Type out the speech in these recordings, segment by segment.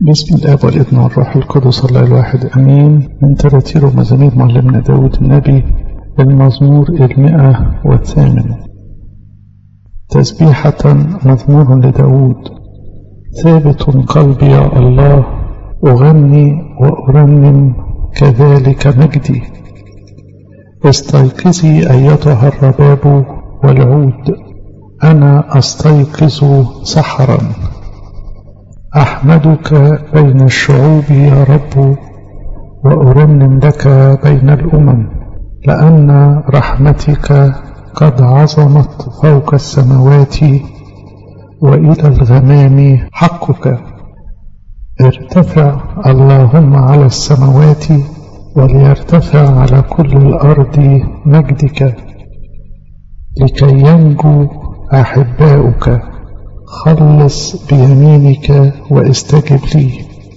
بسم الآب والابن والروح القدس الله الواحد أمين من تراتير ومزامير معلمنا داود النبي المزمور المئة والثامن تسبيحة مزمور لداود ثابت قلبي يا الله أغني وأرنم كذلك مجدي استيقظي أيتها الرباب والعود أنا أستيقظ سحرا أحمدك بين الشعوب يا رب وأرنم لك بين الأمم لأن رحمتك قد عظمت فوق السماوات وإلى الغمام حقك ارتفع اللهم على السماوات وليرتفع على كل الأرض مجدك لكي ينجو أحباؤك خلص بيمينك واستجب لي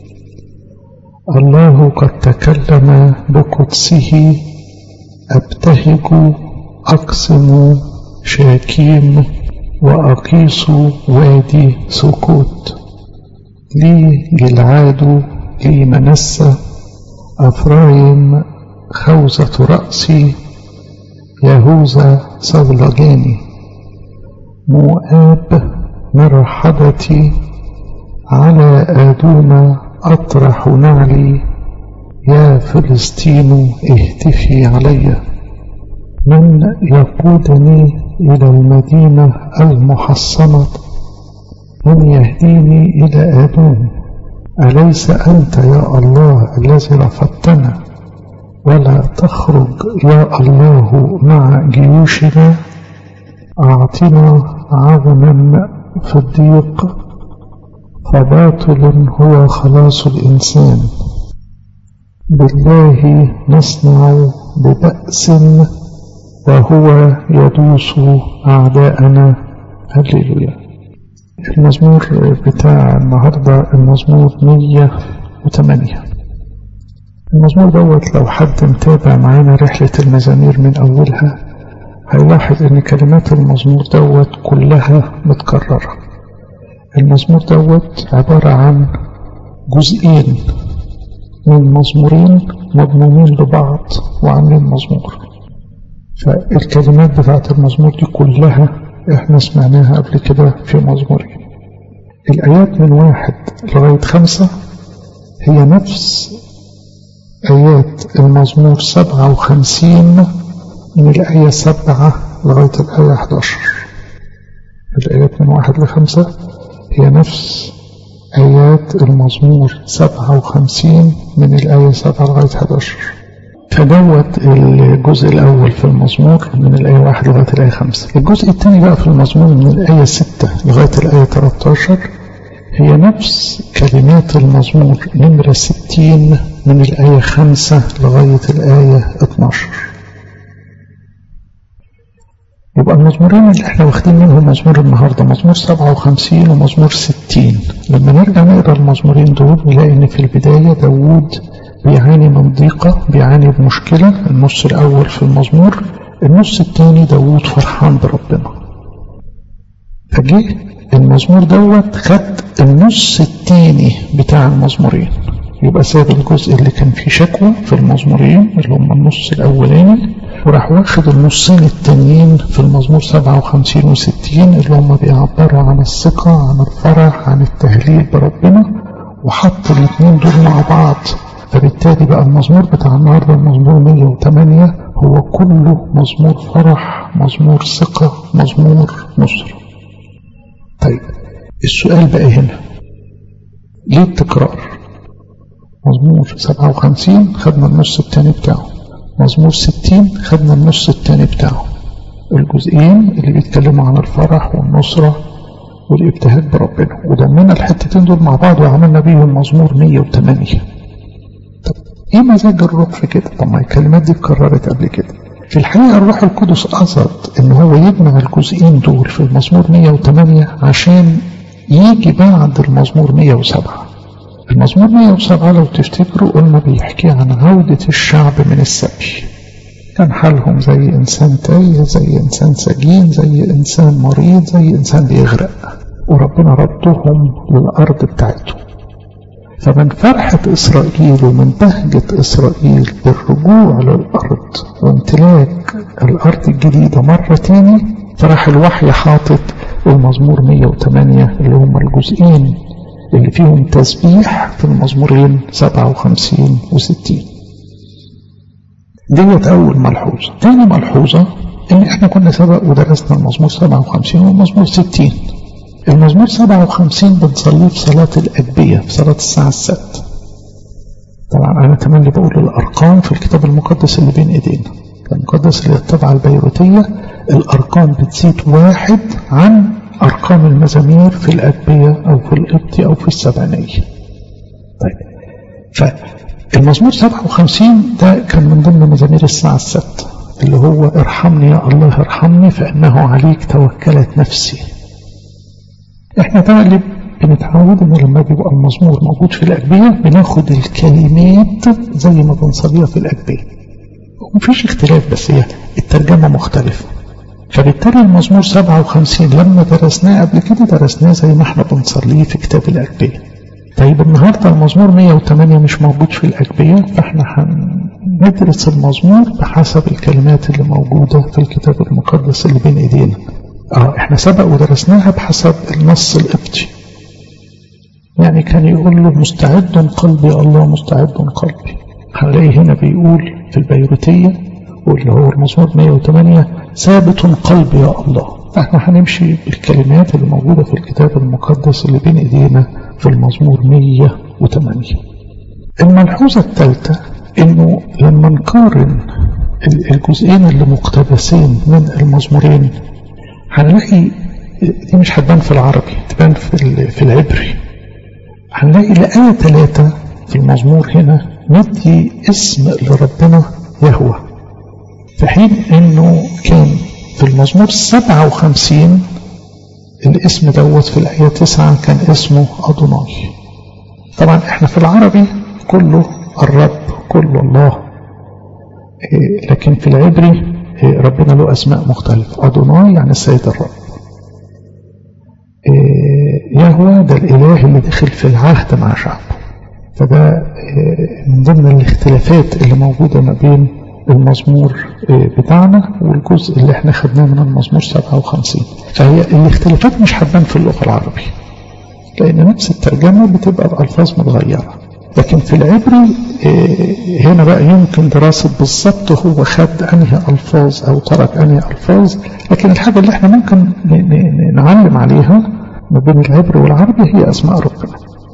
الله قد تكلم بقدسه أبتهج أقسم شاكيم وأقيس وادي سكوت لي جلعاد لي منسة أفرايم خوذة رأسي يهوذا صولجاني مؤاب مرحبتي على آدوم أطرح نعلي يا فلسطين اهتفي علي من يقودني إلى المدينة المحصنة من يهديني إلى آدوم أليس أنت يا الله الذي رفضتنا ولا تخرج يا الله مع جيوشنا أعطنا عظما في الضيق فباطل هو خلاص الإنسان بالله نصنع ببأس وهو يدوس أعداءنا هللويا المزمور بتاع النهاردة المزمور 108 المزمور دوت لو حد متابع معانا رحلة المزامير من أولها هيلاحظ ان كلمات المزمور دوت كلها متكررة المزمور دوت عبارة عن جزئين من مزمورين مضمومين لبعض وعاملين مزمور فالكلمات بتاعت المزمور دي كلها احنا سمعناها قبل كده في مزمورين الآيات من واحد لغاية خمسة هي نفس آيات المزمور سبعة وخمسين من الآية سبعة لغاية الآية 11 الآيات من واحد لخمسة هي نفس آيات المزمور سبعة وخمسين من الآية سبعة لغاية 11 فدوت الجزء الأول في المزمور من الآية واحد لغاية الآية خمسة الجزء الثاني بقى في المزمور من الآية ستة لغاية الآية 13 هي نفس كلمات المزمور نمرة ستين من الآية خمسة لغاية الآية 12 يبقى المزمورين اللي احنا واخدين منهم مزمور النهارده مزمور 57 ومزمور 60 لما نرجع نقرا المزمورين دول نلاقي ان في البدايه داوود بيعاني من ضيقه بيعاني بمشكله النص الاول في المزمور النص الثاني داوود فرحان بربنا فجه المزمور دوت خد النص الثاني بتاع المزمورين يبقى ساب الجزء اللي كان فيه شكوى في المزمورين اللي هم النص الاولاني وراح واخد النصين التانيين في المزمور 57 و60 اللي هم بيعبروا عن الثقة عن الفرح عن التهليل بربنا وحط الاثنين دول مع بعض فبالتالي بقى المزمور بتاع النهارده المزمور 108 هو كله مزمور فرح مزمور ثقة مزمور نصر طيب السؤال بقى هنا ليه التكرار مزمور 57 خدنا النص الثاني بتاعه مزمور 60 خدنا النص الثاني بتاعه الجزئين اللي بيتكلموا عن الفرح والنصرة والابتهاج بربنا وضمنا الحتتين دول مع بعض وعملنا بيهم مزمور 108 طب ايه مزاج الروح في كده طب ما الكلمات دي اتكررت قبل كده في الحقيقة الروح القدس قصد ان هو يجمع الجزئين دول في المزمور 108 عشان يجي بعد المزمور 107 المزمور 107 لو تفتكروا قلنا بيحكي عن عودة الشعب من السبي كان حالهم زي إنسان تايه زي إنسان سجين زي إنسان مريض زي إنسان بيغرق وربنا ردهم للأرض بتاعتهم فمن فرحة إسرائيل ومن بهجة إسرائيل بالرجوع للأرض وامتلاك الأرض الجديدة مرة تاني فراح الوحي حاطط المزمور 108 اللي هم الجزئين اللي فيهم تسبيح في المزمورين 57 و60 ديت أول ملحوظة تاني ملحوظة إن إحنا كنا سبق ودرسنا المزمور 57 والمزمور 60 المزمور 57 بنصليه في صلاة الأدبية في صلاة الساعة السادسة طبعا أنا تملي بقول الأرقام في الكتاب المقدس اللي بين إيدينا المقدس اللي الطبعة البيروتية الأرقام بتزيد واحد عن أرقام المزامير في الأدبية أو في القبط أو في السبعينية طيب فالمزمور 57 ده كان من ضمن مزامير الساعة السادسة اللي هو ارحمني يا الله ارحمني فإنه عليك توكلت نفسي احنا تغلب بنتعود ان لما بيبقى المزمور موجود في الأدبية بناخد الكلمات زي ما بنصليها في الأدبية ومفيش اختلاف بس هي الترجمة مختلفة فبالتالي المزمور 57 لما درسناه قبل كده درسناه زي ما احنا بنصليه في كتاب الأدبية طيب النهاردة المزمور 108 مش موجود في الأدبية فاحنا هندرس المزمور بحسب الكلمات اللي موجودة في الكتاب المقدس اللي بين ايدينا اه احنا سبق ودرسناها بحسب النص القبطي يعني كان يقول له مستعد قلبي الله مستعد قلبي هنلاقي هنا بيقول في البيروتية واللي هو المزمور 108 ثابت قلبي يا الله احنا هنمشي بالكلمات اللي موجودة في الكتاب المقدس اللي بين ايدينا في المزمور 108 الملحوظة الثالثة انه لما نقارن الجزئين اللي مقتبسين من المزمورين هنلاقي دي مش هتبان في العربي تبان في في العبري هنلاقي الآية ثلاثة في المزمور هنا مدي اسم لربنا يهوى في حين انه كان في المزمور 57 الاسم دوت في الآية 9 كان اسمه أدوناي طبعا احنا في العربي كله الرب كله الله إيه لكن في العبري إيه ربنا له أسماء مختلفة أدوناي يعني السيد الرب إيه يهوى ده الإله اللي دخل في العهد مع شعبه فده من ضمن الاختلافات اللي موجودة ما بين المزمور بتاعنا والجزء اللي احنا خدناه من المزمور 57 فهي الاختلافات مش هتبان في اللغة العربية لأن نفس الترجمة بتبقى بألفاظ متغيرة لكن في العبري هنا بقى يمكن دراسة بالظبط هو خد أنهي ألفاظ أو ترك أنهي ألفاظ لكن الحاجة اللي احنا ممكن نعلم عليها ما بين العبري والعربي هي أسماء ربنا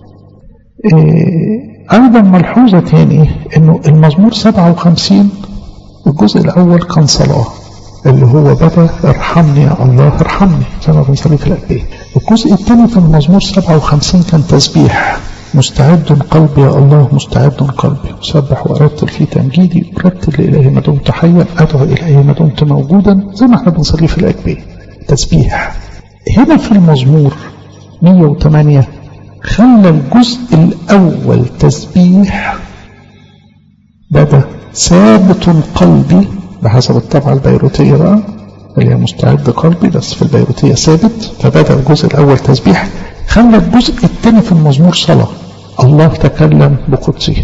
أيضا ملحوظة تاني أنه المزمور 57 الجزء الأول كان صلاة اللي هو بدأ ارحمني يا الله ارحمني زي ما بنصلي في الأدبية الجزء الثاني في المزمور 57 كان تسبيح مستعد قلبي يا الله مستعد قلبي أسبح وأرتل في تمجيدي أرتل إليه ما دمت حيا أدعو إليه ما دمت موجودا زي ما احنا بنصلي في الأدبية تسبيح هنا في المزمور 108 خلى الجزء الأول تسبيح بدأ ثابت قلبي بحسب الطبعة البيروتية بقى اللي هي مستعد قلبي بس في البيروتية ثابت فبدأ الجزء الأول تسبيح خلى الجزء الثاني في المزمور صلاة الله تكلم بقدسه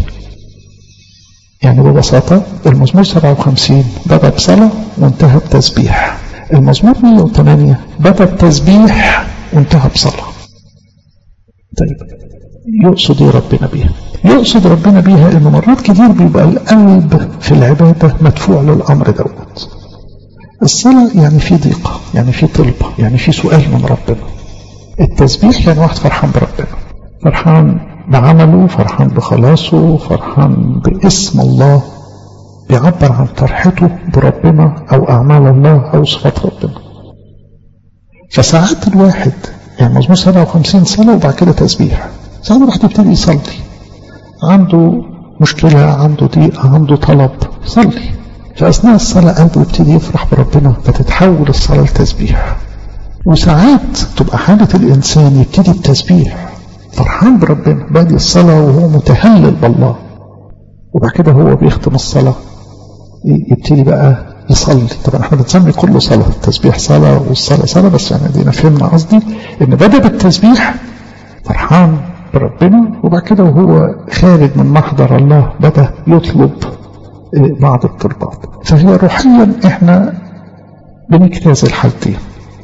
يعني ببساطة المزمور 57 بدأ بصلاة وانتهى بتسبيح المزمور 108 بدأ بتسبيح وانتهى بصلاة طيب يقصد ايه ربنا بيها يقصد ربنا بيها انه مرات كتير بيبقى القلب في العبادة مدفوع للامر دوت الصلاة يعني في ضيقة يعني في طلبة يعني في سؤال من ربنا التسبيح يعني واحد فرحان بربنا فرحان بعمله فرحان بخلاصه فرحان باسم الله بيعبر عن فرحته بربنا او اعمال الله او صفات ربنا فساعات الواحد يعني مزمور 57 صلاة وبعد كده تسبيح ساعات الواحد يبتدي يصلي عنده مشكلة عنده ضيقة عنده طلب يصلي فأثناء الصلاة قلبه يبتدي يفرح بربنا فتتحول الصلاة لتسبيح وساعات تبقى حالة الإنسان يبتدي التسبيح فرحان بربنا بادي الصلاة وهو متهلل بالله وبعد كده هو بيختم الصلاة يبتدي بقى يصلي طبعا احنا بنسمي كله صلاة التسبيح صلاة والصلاة صلاة بس يعني دينا فهمنا قصدي ان بدأ بالتسبيح فرحان بربنا وبعد كده وهو خارج من محضر الله بدأ يطلب بعض الطلبات فهي روحيا احنا بنجتاز الحالتين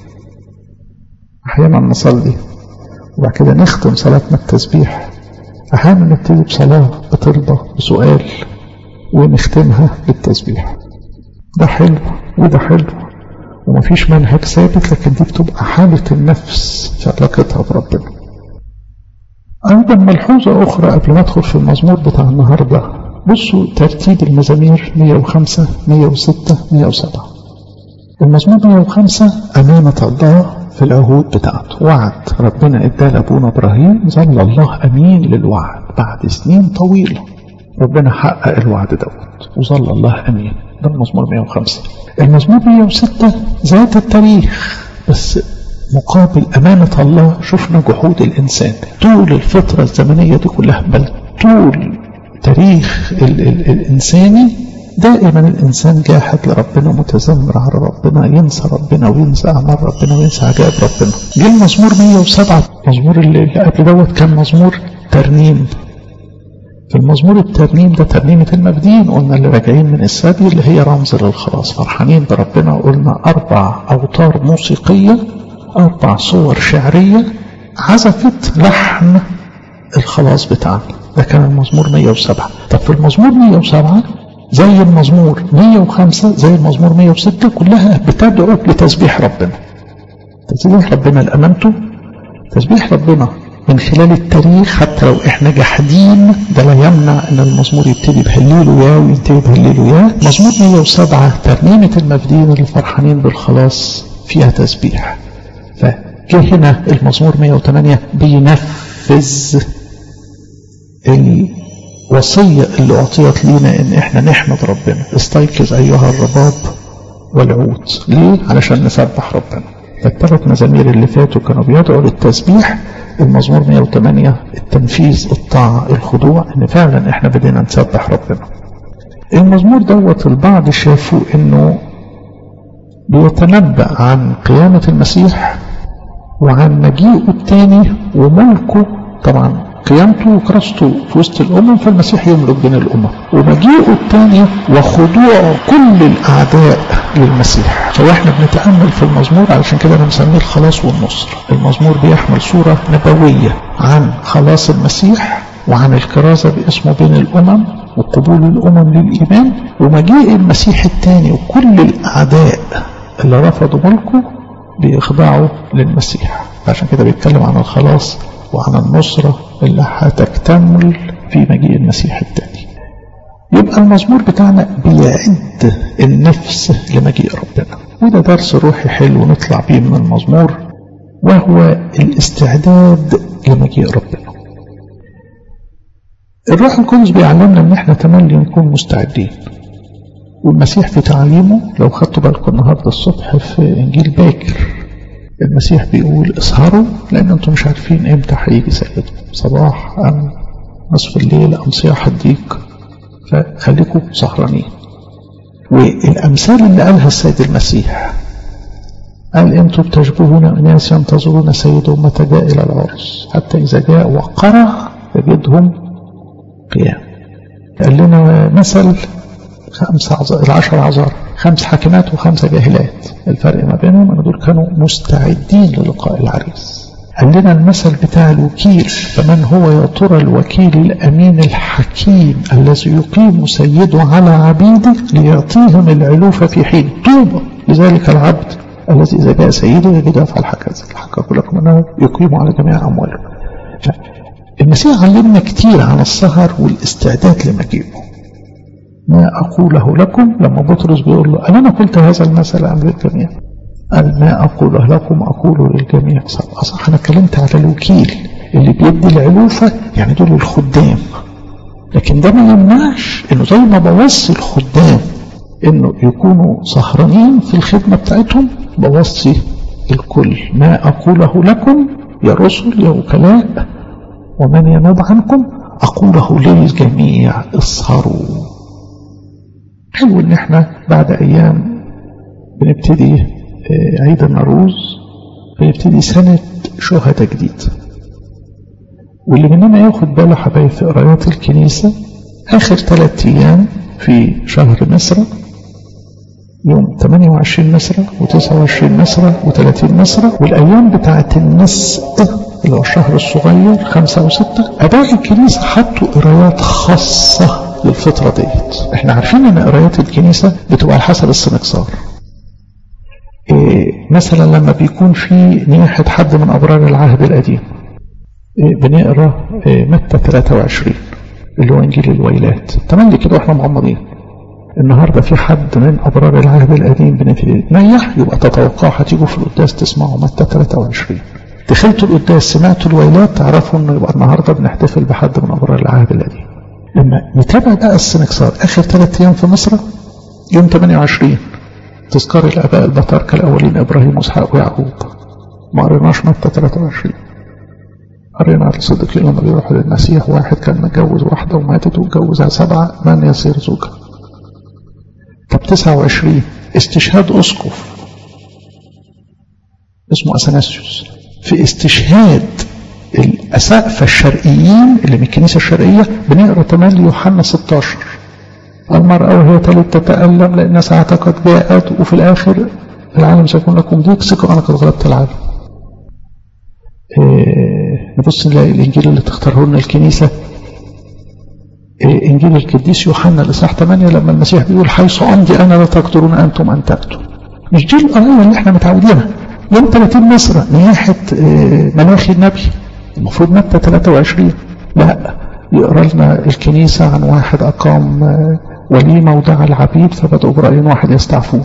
احيانا نصلي وبعد كده نختم صلاتنا التسبيح احيانا نبتدي بصلاة بطلبة بسؤال ونختمها بالتسبيح ده حلو وده حلو ومفيش منهج ثابت لكن دي بتبقى حالة النفس في علاقتها بربنا أيضا ملحوظة أخرى قبل ما أدخل في المزمور بتاع النهاردة بصوا ترتيب المزامير 105 106 107 المزمور 105 أمانة الله في العهود بتاعته وعد ربنا ادى لابونا ابراهيم ظل الله امين للوعد بعد سنين طويله ربنا حقق الوعد دوت وظل الله امين ده المزمور 105 المزمور 106 ذات التاريخ بس مقابل أمانة الله شفنا جحود الإنسان طول الفترة الزمنية دي كلها بل طول تاريخ ال ال الإنساني دائما الإنسان جاحد لربنا متذمر على ربنا ينسى ربنا وينسى أعمال ربنا وينسى عجائب ربنا جه المزمور 107 المزمور اللي قبل دوت كان مزمور ترنيم في المزمور الترنيم ده ترنيمة المبدين قلنا اللي راجعين من السبي اللي هي رمز للخلاص فرحانين بربنا وقلنا أربع أوتار موسيقية أربع صور شعرية عزفت لحن الخلاص بتاعنا ده كان المزمور 107 طب في المزمور 107 زي المزمور 105 زي المزمور 106 كلها بتدعو لتسبيح ربنا تسبيح ربنا لأمانته تسبيح ربنا من خلال التاريخ حتى لو احنا جاحدين ده لا يمنع ان المزمور يبتدي بهليله يا وينتهي بهليله يا مزمور 107 ترنيمة المفدين اللي فرحانين بالخلاص فيها تسبيح فجه هنا المزمور 108 بينفذ الوصية اللي أعطيت لينا إن إحنا نحمد ربنا استيقظ أيها الرباب والعود ليه؟ علشان نسبح ربنا فالثلاث مزامير اللي فاتوا كانوا بيدعوا للتسبيح المزمور 108 التنفيذ الطاعة الخضوع إن فعلا إحنا بدينا نسبح ربنا المزمور دوت البعض شافوا إنه بيتنبأ عن قيامة المسيح وعن مجيئه الثاني وملكه طبعا قيامته وكراسته في وسط الأمم فالمسيح يملك بين الأمم ومجيئه الثاني وخضوع كل الأعداء للمسيح فإحنا بنتأمل في المزمور علشان كده بنسميه الخلاص والنصر المزمور بيحمل صورة نبوية عن خلاص المسيح وعن الكرازة باسمه بين الأمم وقبول الأمم للإيمان ومجيء المسيح الثاني وكل الأعداء اللي رفضوا ملكه بيخضعوا للمسيح عشان كده بيتكلم عن الخلاص وعن النصرة اللي هتكتمل في مجيء المسيح الثاني يبقى المزمور بتاعنا بيعد النفس لمجيء ربنا وده درس روحي حلو نطلع بيه من المزمور وهو الاستعداد لمجيء ربنا الروح القدس بيعلمنا ان احنا تملي نكون مستعدين والمسيح في تعليمه لو خدتوا بالكم النهارده الصبح في انجيل باكر المسيح بيقول اسهروا لان انتم مش عارفين امتى هيجي سيدكم صباح ام نصف الليل ام صياح الديك فخليكم سهرانين والامثال اللي قالها السيد المسيح قال انتم بتشبهون اناس ينتظرون سيدهم متى جاء الى العرس حتى اذا جاء وقرع يجدهم قيام قال لنا مثل خمس عذار العشر عذار خمس حاكمات وخمسة جاهلات الفرق ما بينهم ان دول كانوا مستعدين للقاء العريس قال لنا المثل بتاع الوكيل فمن هو يا ترى الوكيل الامين الحكيم الذي يقيم سيده على عبيده ليعطيهم العلوفه في حين طوبى لذلك العبد الذي اذا جاء سيده يجد يفعل هكذا الحق لكم انه يقيم على جميع امواله المسيح علمنا كتير عن السهر والاستعداد لمجيئه ما أقوله لكم لما بطرس بيقول له أنا قلت هذا المثل أم للجميع قال ما أقوله لكم أقوله للجميع صح أنا اتكلمت على الوكيل اللي بيدي العلوفة يعني دول الخدام لكن ده ما يمنعش انه زي ما بوصي الخدام انه يكونوا سهرانين في الخدمة بتاعتهم بوصي الكل ما أقوله لكم يا رسل يا وكلاء ومن ينوب عنكم أقوله للجميع اسهروا حلو ان احنا بعد ايام بنبتدي عيد النوروز بنبتدي سنة شهداء جديد واللي مننا ياخد باله حبايب في قرايات الكنيسة آخر ثلاث أيام في شهر مصر يوم 28 مصر و29 مصر و30 مصر والأيام بتاعت النسق اللي هو الشهر الصغير خمسة وستة أباء الكنيسة حطوا قرايات خاصة للفترة ديت احنا عارفين ان قرايات الكنيسة بتبقى على حسب السنكسار إيه مثلا لما بيكون في نياحة حد من أبرار العهد القديم إيه بنقرا إيه متى 23 اللي هو إنجيل الويلات تمام كده واحنا مغمضين النهاردة في حد من أبرار العهد القديم بنبتدي نتنيح يبقى تتوقعوا هتيجوا في القداس تسمعوا متى 23 دخلتوا القداس سمعتوا الويلات تعرفوا انه يبقى النهارده بنحتفل بحد من أبرار العهد القديم لما نتابع بقى السنكسار آخر ثلاث أيام في مصر يوم 28 تذكار الآباء البطاركة الأولين إبراهيم وإسحاق ويعقوب ما قريناش متى 23 قرينا على الصديقين لما بيروحوا للمسيح واحد كان متجوز واحدة وماتت واتجوزها سبعة من يصير زوجها طب 29 استشهاد أسقف اسمه أثناسيوس في استشهاد الأسقفة الشرقيين اللي من الكنيسة الشرقية بنقرا تملي يوحنا 16 المرأة وهي تلد تتألم لأن ساعتها قد جاءت وفي الآخر العالم سيكون لكم ضيق ثقوا أنا قد غلبت العالم إيه نبص نلاقي الإنجيل اللي تختاره لنا الكنيسة إيه إنجيل القديس يوحنا الإصحاح 8 لما المسيح بيقول حيث أمضي أنا لا تقدرون أنتم أن تأتوا مش دي القراية اللي احنا متعودينها يوم 30 مصر نياحة إيه مناخي النبي المفروض متى 23 لا يقرا لنا الكنيسة عن واحد أقام وليمة ودعا العبيد فبدأوا برأي واحد يستعفوه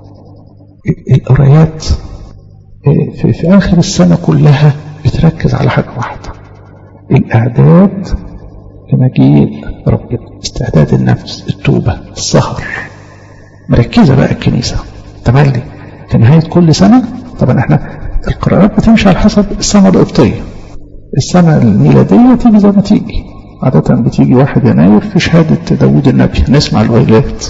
القرايات في, في آخر السنة كلها بتركز على حاجة واحدة الإعداد لمجيء ربنا استعداد النفس التوبة السهر مركزة بقى الكنيسة تملي في نهاية كل سنة طبعا احنا القراءات بتمشي على حسب السنة القبطية السنة الميلادية تيجي زي ما تيجي عادة بتيجي واحد يناير في شهادة داوود النبي نسمع الويلات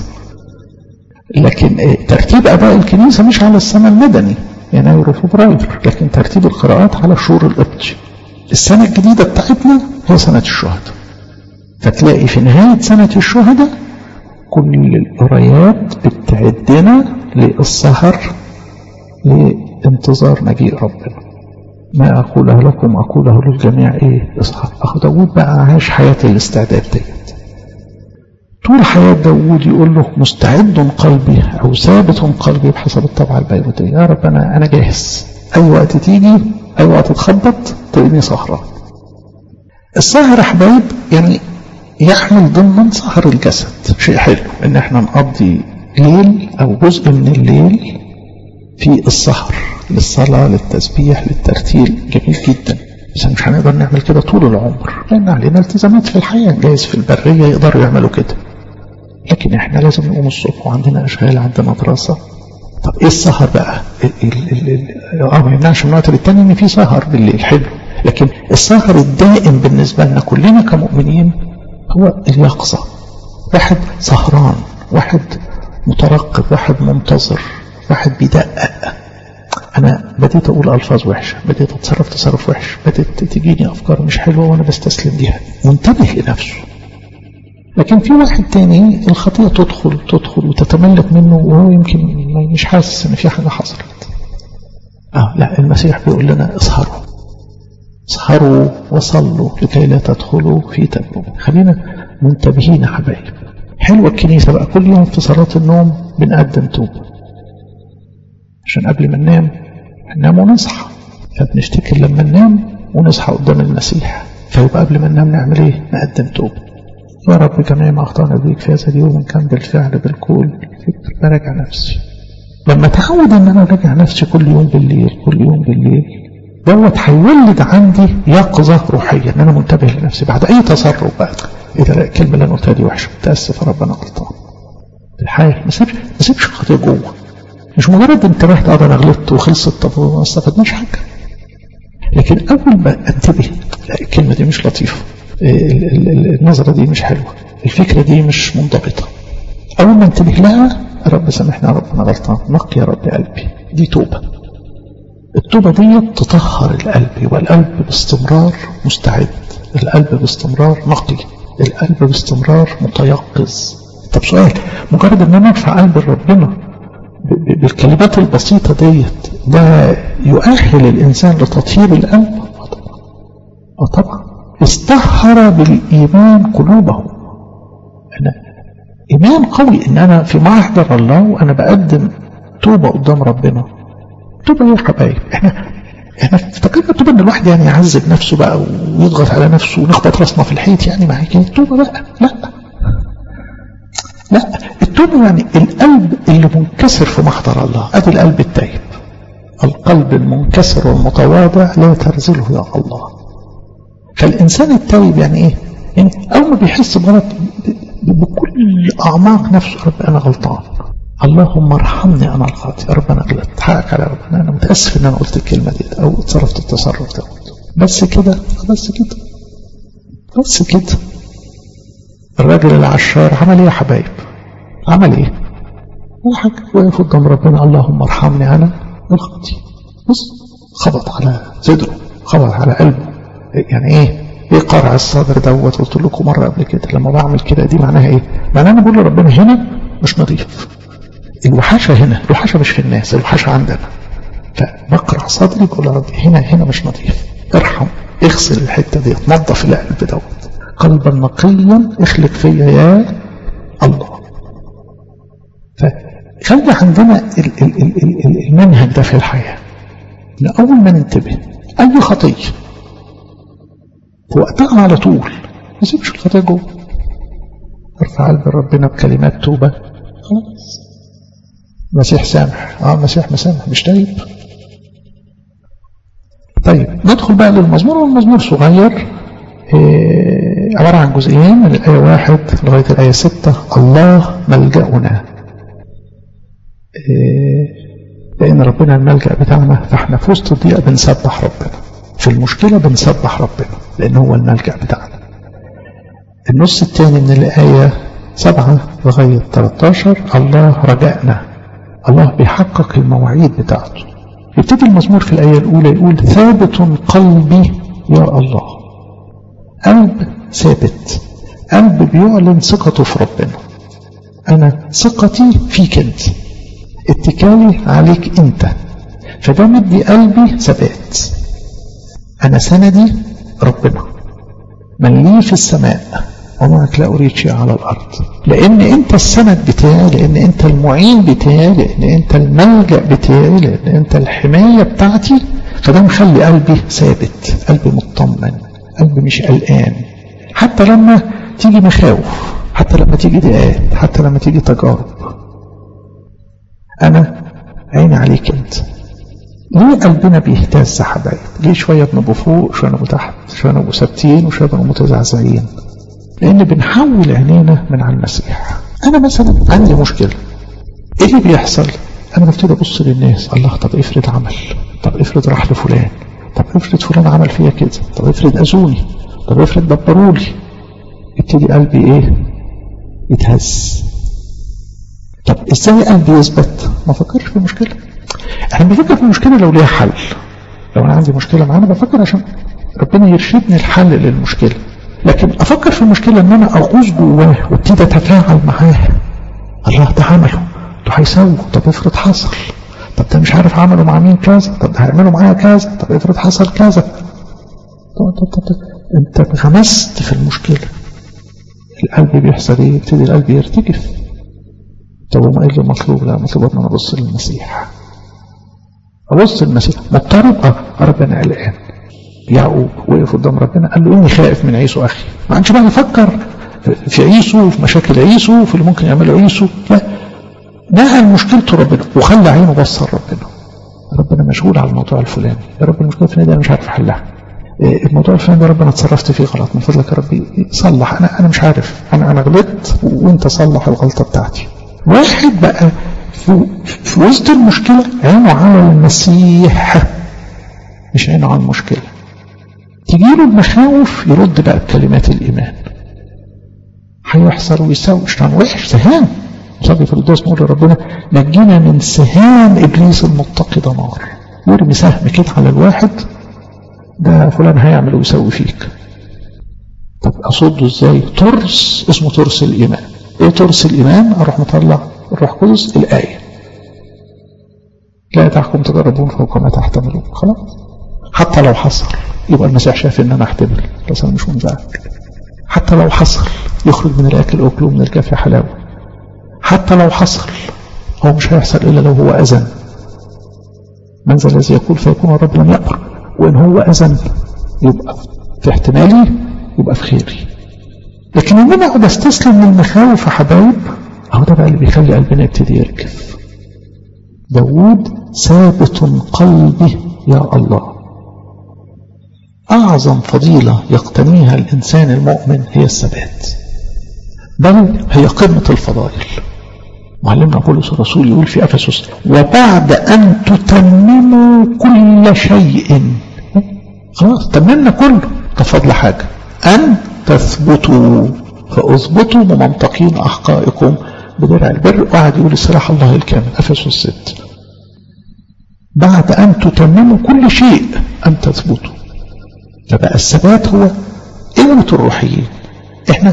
لكن ترتيب أباء الكنيسة مش على السنة المدني يناير وفبراير لكن ترتيب القراءات على الشهور القبطي السنة الجديدة بتاعتنا هي سنة الشهداء فتلاقي في نهاية سنة الشهداء كل القرايات بتعدنا للسهر لانتظار مجيء ربنا ما أقوله لكم أقوله للجميع إيه إصحاب أخو داود بقى عاش حياة الاستعداد ديت طول حياة داود يقول له مستعد قلبي أو ثابت قلبي بحسب الطبعة البيروتية يا رب أنا أنا جاهز أي وقت تيجي أي وقت تخبط تلاقيني سهرة السهر حبايب يعني يحمل ضمن سهر الجسد شيء حلو إن احنا نقضي ليل أو جزء من الليل في السهر للصلاة للتسبيح للترتيل جميل جدا بس مش هنقدر نعمل كده طول العمر لأن علينا التزامات في الحياة جايز في البرية يقدروا يعملوا كده لكن احنا لازم نقوم الصبح وعندنا أشغال عندنا دراسة طب ايه السهر بقى اه ما يمنعش من وقت للتاني ان في سهر بالليل حلو لكن السهر الدائم بالنسبة لنا كلنا كمؤمنين هو اليقظة واحد سهران واحد مترقب واحد منتظر واحد بيدقق انا بديت اقول الفاظ وحشه بديت اتصرف تصرف وحش بديت تجيني افكار مش حلوه وانا بستسلم ليها منتبه لنفسه لكن في واحد تاني الخطيئه تدخل تدخل وتتملك منه وهو يمكن مش حاسس ان في حاجه حصلت اه لا المسيح بيقول لنا اسهروا اسهروا وصلوا لكي لا تدخلوا في تجربه خلينا منتبهين يا حبايب حلوه الكنيسه بقى كل يوم في صلاه النوم بنقدم توبه عشان قبل ما ننام ننام ونصحى فبنفتكر لما ننام ونصحى قدام المسيح فيبقى قبل ما ننام نعمل ايه نقدم توبة يا رب جميع ما اخطأنا بيك في هذا اليوم ان كان بالفعل بالقول فكر براجع نفسي لما اتعود ان انا اراجع نفسي كل يوم بالليل كل يوم بالليل دوت هيولد عندي يقظة روحية ان انا منتبه لنفسي بعد اي تصرف بقى ايه ده الكلمة اللي انا قلتها دي وحشة متأسف يا رب انا غلطان الحقيقة ما سيبش ما سيبش الخطية جوه مش مجرد انتبهت اه انا غلطت وخلصت طب ما استفدناش حاجه لكن اول ما انتبه لا الكلمه دي مش لطيفه النظره دي مش حلوه الفكره دي مش منضبطه اول ما انتبه لها رب سامحني يا رب انا غلطان نقي يا رب قلبي دي توبه التوبه دي تطهر القلب يبقى القلب باستمرار مستعد القلب باستمرار نقي القلب باستمرار متيقظ طب سؤال مجرد ان انا ارفع قلب ربنا بالكلمات البسيطة ديت ده يؤهل الانسان لتطهير القلب اه طبعا استهر بالايمان قلوبه انا ايمان قوي ان انا في محضر الله وانا بقدم توبة قدام ربنا توبة ايه يا حبايب احنا احنا افتكرنا التوبة ان الواحد يعني يعذب نفسه بقى ويضغط على نفسه ونخبط راسنا في الحيط يعني مع كده التوبة بقى لا لا التوبة يعني القلب اللي منكسر في محضر الله ادي القلب التايب القلب المنكسر والمتواضع لا ترزله يا الله فالإنسان التايب يعني إيه يعني أول ما بيحس بغلط بكل أعماق نفسه رب أنا غلطان اللهم ارحمني أنا الخاطئ يا رب أنا غلطت حقك على ربنا أنا متأسف إن أنا قلت الكلمة دي أو اتصرفت التصرف ده بس كده بس كده بس كده الراجل العشار عمل ايه يا حبايب عمل ايه ولا حاجة وقف قدام ربنا اللهم ارحمني انا الخطي بص خبط على صدره خبط على قلبه يعني ايه ايه قرع الصدر دوت قلت لكم مرة قبل كده لما بعمل كده دي معناها ايه معناها انا بقول لربنا هنا مش نظيف الوحشة هنا الوحشة مش في الناس الوحشة عندنا فبقرع صدري بقول يا رب هنا هنا مش نظيف ارحم اغسل الحتة دي نظف القلب دوت قلبا نقيا اخلق فيا يا الله فخلي عندنا ال ال ال ال المنهج ده في الحياة لأول ما ننتبه أي خطية في وقتها على طول ما نسيبش الخطية جوه ارفع قلب ربنا بكلمات توبة خلاص مسيح سامح اه مسيح مسامح مش تايب طيب ندخل بقى للمزمور والمزمور صغير إيه عبارة عن جزئين من الآية واحد لغاية الآية ستة الله ملجأنا إيه لأن ربنا الملجأ بتاعنا فاحنا في وسط الضيقة بنسبح ربنا في المشكلة بنسبح ربنا لأن هو الملجأ بتاعنا النص الثاني من الآية سبعة لغاية 13 الله رجعنا الله بيحقق المواعيد بتاعته يبتدي المزمور في الآية الأولى يقول ثابت قلبي يا الله قلب ثابت قلب بيعلن ثقته في ربنا أنا ثقتي فيك أنت اتكالي عليك أنت فده مدي قلبي ثبات أنا سندي ربنا من لي في السماء ومعك لا أريد شيء على الأرض لأن أنت السند بتاعي لأن أنت المعين بتاعي لأن أنت الملجأ بتاعي لأن أنت الحماية بتاعتي فده مخلي قلبي ثابت قلبي مطمن قلبي مش قلقان حتى لما تيجي مخاوف حتى لما تيجي ضيقات حتى لما تيجي تجارب أنا عيني عليك أنت ليه قلبنا بيهتز حبايب ليه شوية بنبقى فوق شوية نبقى تحت شوية نبقى ثابتين وشوية بنبقى متزعزعين لأن بنحول عينينا من على المسيح أنا مثلا عندي مشكلة إيه اللي بيحصل أنا ببتدي أبص للناس الله طب افرض عمل طب افرض راح لفلان طب افرض فلان عمل فيا كده طب افرض أذوني طب افرض دبرولي يبتدي قلبي إيه يتهز طب ازاي قلبي يثبت ما فكرش في المشكلة احنا بنفكر في المشكلة لو ليها حل لو انا عندي مشكلة معانا بفكر عشان ربنا يرشدني الحل للمشكلة لكن افكر في المشكلة ان انا اغوص جواه وابتدي اتفاعل معاه الله ده عمله ده هيسوي طب افرض حصل طب ده مش عارف عمله مع مين كذا طب ده هيعمله معايا كذا طب افرض حصل كذا طب طب طب طب. انت انغمست في المشكلة القلب بيحصل ايه يبتدي القلب يرتجف طب وما ايه اللي مطلوب لا مطلوب ان انا ابص للمسيح ابص للمسيح مضطرب اه ربنا قلقان يعقوب وقف قدام ربنا قال له اني خائف من عيسو اخي ما عادش بقى يفكر في عيسو وفي مشاكل عيسو وفي اللي ممكن يعمله عيسو لا نقل مشكلته ربنا وخلى عينه بص ربنا ربنا مشغول على الموضوع الفلاني يا رب المشكله الفلانيه دي انا مش عارف احلها الموضوع الفلاني ده ربنا اتصرفت فيه غلط من فضلك يا ربي صلح انا انا مش عارف انا انا غلطت وانت صلح الغلطه بتاعتي واحد بقى في, في وسط المشكله عينه على المسيح مش عينه على المشكله تجيله المخاوف يرد بقى بكلمات الايمان هيحصل ويسوي شيطان وحش سهام صلي في القداس نقول لربنا نجينا من سهام ابليس المتقد نار يرمي سهم كده على الواحد ده فلان هيعمل ويسوي فيك طب اصده ازاي ترس اسمه ترس الايمان ايه ترس الايمان اروح مطلع الروح القدس الايه لا يدعكم تجربون فوق ما تحتملون خلاص حتى لو حصل يبقى المسيح شاف ان انا احتمل بس انا مش منزعج حتى لو حصل يخرج من الاكل اكل ومن الكافي حلاوه حتى لو حصل هو مش هيحصل الا لو هو اذن من ذا الذي يقول فيكون الرب لم يأمر وان هو اذن يبقى في احتمالي يبقى في خيري لكن ان انا اقعد استسلم للمخاوف يا حبايب اهو ده بقى اللي بيخلي قلبنا يبتدي يركف داوود ثابت قلبه يا الله أعظم فضيلة يقتنيها الإنسان المؤمن هي الثبات بل هي قمة الفضائل معلمنا بولس الرسول يقول في أفسس وبعد أن تتمموا كل شيء خلاص تممنا كله تفضل حاجة أن تثبتوا فأثبتوا ممنطقين أحقائكم بدرع البر وقعد يقول السلاح الله الكامل أفسس 6 بعد أن تتمموا كل شيء أن تثبتوا فبقى الثبات هو قوة الروحيين احنا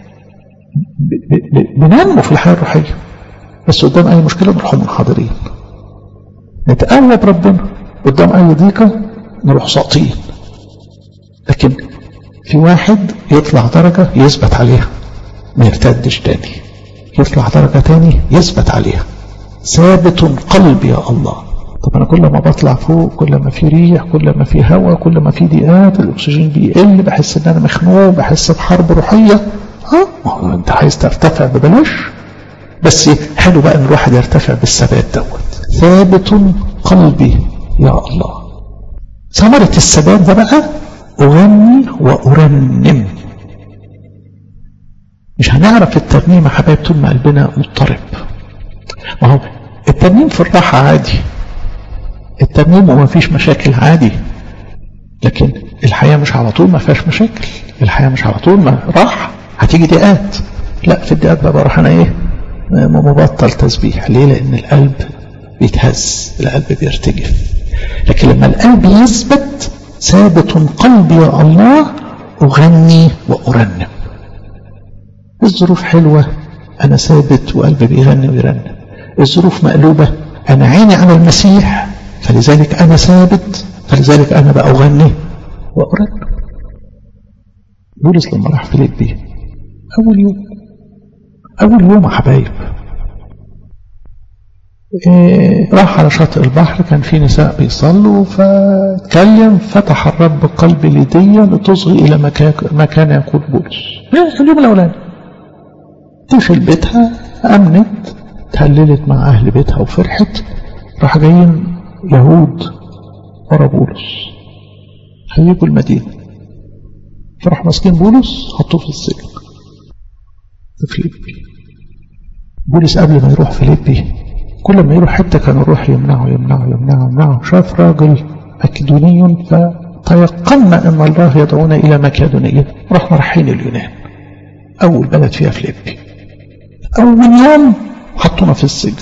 بننمو في الحياة الروحية بس قدام أي مشكلة نروح منحضرين نتقوى بربنا قدام أي ضيقة نروح ساقطين لكن في واحد يطلع درجة يثبت عليها ما يرتدش تاني يطلع درجة تاني يثبت عليها ثابت قلبي يا الله طب أنا كل ما بطلع فوق كل ما في ريح كل ما في هواء كل ما في ضيقات الأكسجين بيقل بحس إن أنا مخنوق بحس بحرب روحية ها ما أنت عايز ترتفع ببلاش بس حلو بقى إن الواحد يرتفع بالثبات دوت ثابت قلبي يا الله ثمرة الثبات ده بقى أغني وأرنم مش هنعرف الترنيم يا حبايب طول ما قلبنا مضطرب ما هو الترنيم في الراحة عادي الترنيم وما فيش مشاكل عادي لكن الحياة مش على طول ما فيهاش مشاكل الحياة مش على طول ما راح هتيجي دقات لا في الدقات بقى بروح انا ايه مبطل تسبيح ليه لان القلب بيتهز القلب بيرتجف لكن لما القلب يثبت ثابت قلبي يا الله أغني وأرنم الظروف حلوة أنا ثابت وقلبي بيغني ويرنم الظروف مقلوبة أنا عيني على المسيح فلذلك أنا ثابت فلذلك أنا بقى أغني وأرنم بولس لما راح فيليبي أول يوم أول يوم يا حبايب إيه راح على شاطئ البحر كان في نساء بيصلوا فاتكلم فتح الرب قلب ليديا لتصغي إلى ما كان يقول بولس اليوم الأولاني دخل بيتها أمنت تهللت مع أهل بيتها وفرحت راح جايين يهود ورا بولس هيجوا المدينة فراح ماسكين بولس حطوه في السجن في فيليبي بولس قبل ما يروح فيليبي كل ما يروح حتة كان يروح يمنعه يمنعه يمنعه يمنعه شاف راجل مكدوني فتيقنا ان الله يدعونا الى مكدونية رحنا رايحين اليونان اول بلد فيها فيليبي اول يوم حطونا في السجن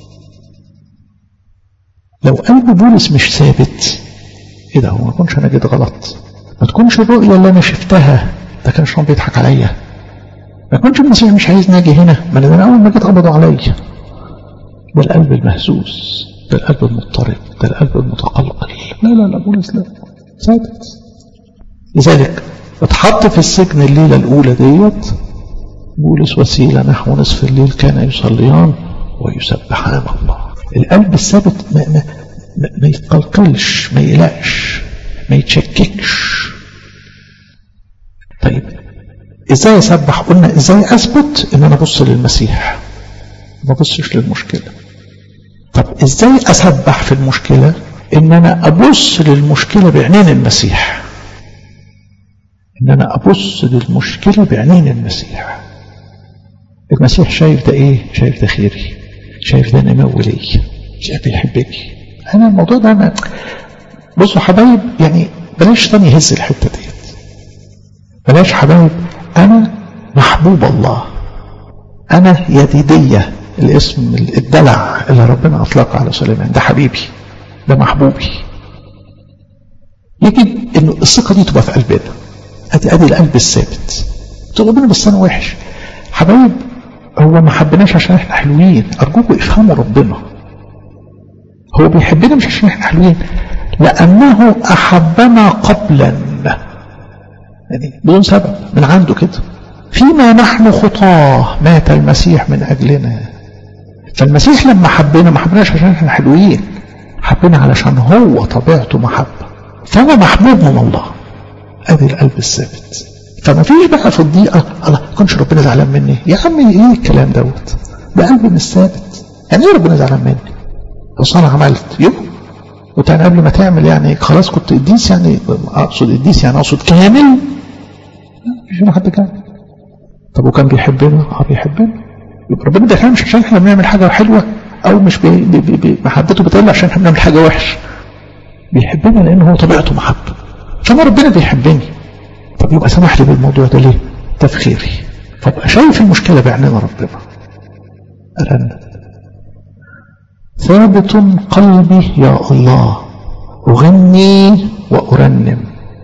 لو قلب بولس مش ثابت ايه ده هو ما كنش انا جيت غلط ما تكونش الرؤية اللي انا شفتها ده كان الشيطان بيضحك عليا ما كنش المسيح مش عايز ناجي هنا ما انا اول ما جيت قبضوا عليا ده القلب المهزوز ده القلب المضطرب ده القلب المتقلقل لا لا لا بولس لا ثابت لذلك اتحط في السجن الليلة الأولى ديت بولس وسيلة نحو نصف الليل كان يصليان ويسبحان الله القلب الثابت ما, ما, ما, ما يتقلقلش ما يقلقش ما يتشككش طيب ازاي اسبح قلنا ازاي اثبت ان انا ابص للمسيح ما ابصش للمشكله طب ازاي اسبح في المشكله ان انا ابص للمشكله بعينين المسيح ان انا ابص للمشكله بعينين المسيح المسيح شايف ده ايه شايف ده خيري شايف ده نمو لي شايف بيحبني انا الموضوع ده انا بصوا حبايب يعني بلاش تاني يهز الحته ديت بلاش حبايب انا محبوب الله انا يديديه الاسم الدلع اللي ربنا اطلقه على سليمان ده حبيبي ده محبوبي يجب ان الثقه دي تبقى في قلبنا ادي ادي القلب الثابت تقول ربنا بس انا وحش حبايب هو ما حبناش عشان احنا حلوين ارجوكم افهموا ربنا هو بيحبنا مش عشان احنا حلوين لانه احبنا قبلا يعني بدون سبب من عنده كده فيما نحن خطاه مات المسيح من اجلنا فالمسيح لما حبنا ما حبناش عشان احنا حلوين حبنا علشان هو طبيعته محبه فهو محبوب من الله ادي القلب الثابت فما فيش بقى في الضيقه الله كنش ربنا زعلان مني يا عمي ايه الكلام دوت ده قلبي مش ثابت يعني ايه ربنا زعلان مني بس انا عملت يوم وتاني قبل ما تعمل يعني خلاص كنت قديس يعني اقصد قديس يعني اقصد كامل مش حد كامل طب وكان بيحبنا اه بيحبنا يبقى ربنا ده مش عشان احنا بنعمل حاجه حلوه او مش بي بي بي بي محبته بتقل عشان احنا بنعمل حاجه وحش بيحبنا لان هو طبيعته محبه فما ربنا بيحبني طب يبقى سمح لي بالموضوع ده ليه تفخيري فابقى شايف المشكله بعيننا ربنا أرن ثابت قلبي يا الله أغني وأرنم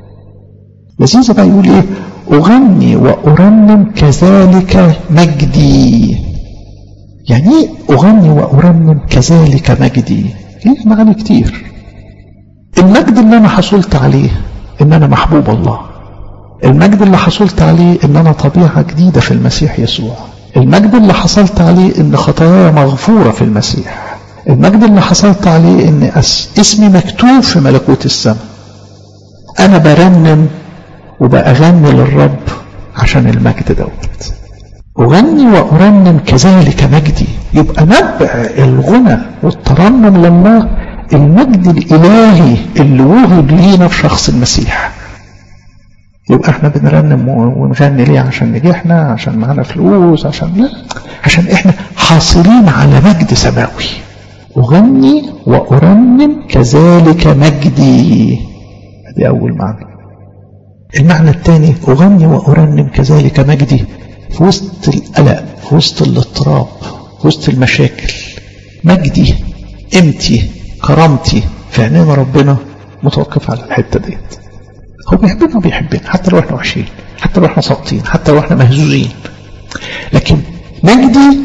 لذيذ بقى يقول إيه أغني وأرنم كذلك مجدي يعني إيه أغني وأرنم كذلك مجدي ليه معاني كتير المجد اللي أنا حصلت عليه إن أنا محبوب الله المجد اللي حصلت عليه إن أنا طبيعة جديدة في المسيح يسوع المجد اللي حصلت عليه إن خطاياي مغفورة في المسيح المجد اللي حصلت عليه إن اسمي مكتوب في ملكوت السماء أنا برنم وبأغني للرب عشان المجد دوت أغني وأرنم كذلك مجدي يبقى نبع الغنى والترنم لله المجد الإلهي اللي وهب لينا في شخص المسيح يبقى احنا بنرنم ونغني ليه عشان نجحنا عشان معانا فلوس عشان لا عشان احنا حاصلين على مجد سماوي أغني وأرنم كذلك مجدي دي أول معنى المعنى الثاني أغني وأرنم كذلك مجدي في وسط القلق في وسط الاضطراب في وسط المشاكل مجدي قيمتي كرامتي في عينين ربنا متوقف على الحتة ديت هو بيحبنا وبيحبنا حتى لو احنا وحشين حتى لو احنا ساقطين حتى لو احنا مهزوزين لكن مجدي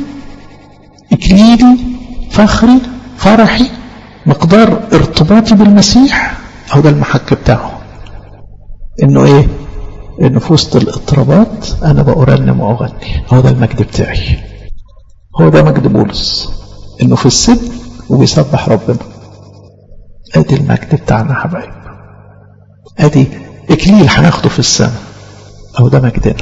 إكليلي فخري فرحي مقدار ارتباطي بالمسيح هو ده المحك بتاعه انه ايه انه في وسط الاضطرابات انا بأرنم واغني هو ده المجد بتاعي هو ده مجد بولس انه في السجن وبيسبح ربنا ادي المجد بتاعنا حبايب ادي اكليل هناخده في السماء او ده مجدنا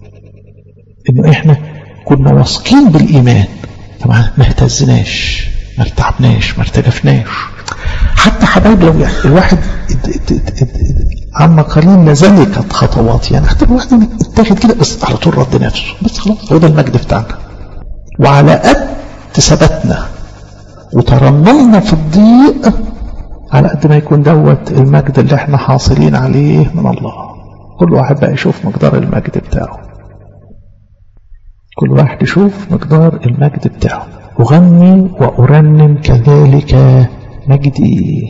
انه احنا كنا واثقين بالايمان طبعا ما اهتزناش ما ارتعبناش ما ارتجفناش حتى حبايب لو يعني الواحد عما قليل لذلك خطوات يعني حتى الواحد اتاخد كده بس على طول رد نفسه بس خلاص هو ده المجد بتاعنا وعلى قد ثبتنا وترنمنا في الضيق على قد ما يكون دوت المجد اللي احنا حاصلين عليه من الله كل واحد بقى يشوف مقدار المجد بتاعه كل واحد يشوف مقدار المجد بتاعه أغني وأرنم كذلك مجدي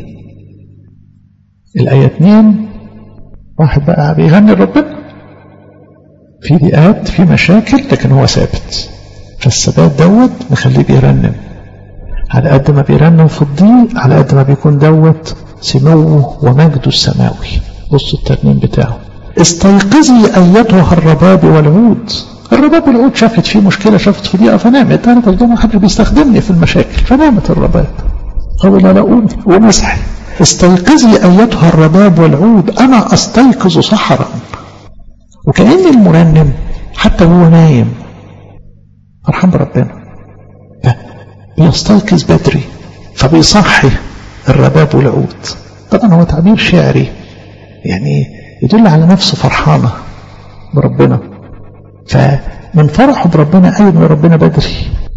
الآية 2 واحد بقى بيغني لربنا في ضيقات في مشاكل لكن هو ثابت فالثبات دوت مخليه بيرنم على قد ما بيرنم في الضيق على قد ما بيكون دوت سموه ومجده السماوي بصوا الترنيم بتاعه استيقظي أيتها الرباب والعود الرباب والعود شافت فيه مشكلة شافت في ضيقة فنامت أنا قصدي ما حد بيستخدمني في المشاكل فنامت الرباب هو لا لقوني ومسحي استيقظي أيتها الرباب والعود أنا أستيقظ سحرا وكأن المرنم حتى هو نايم فرحان بربنا بيستيقظ بدري فبيصحي الرباب والعود طبعا هو تعبير شعري يعني يدل على نفسه فرحانة بربنا فمن فرحه بربنا قايم لربنا بدري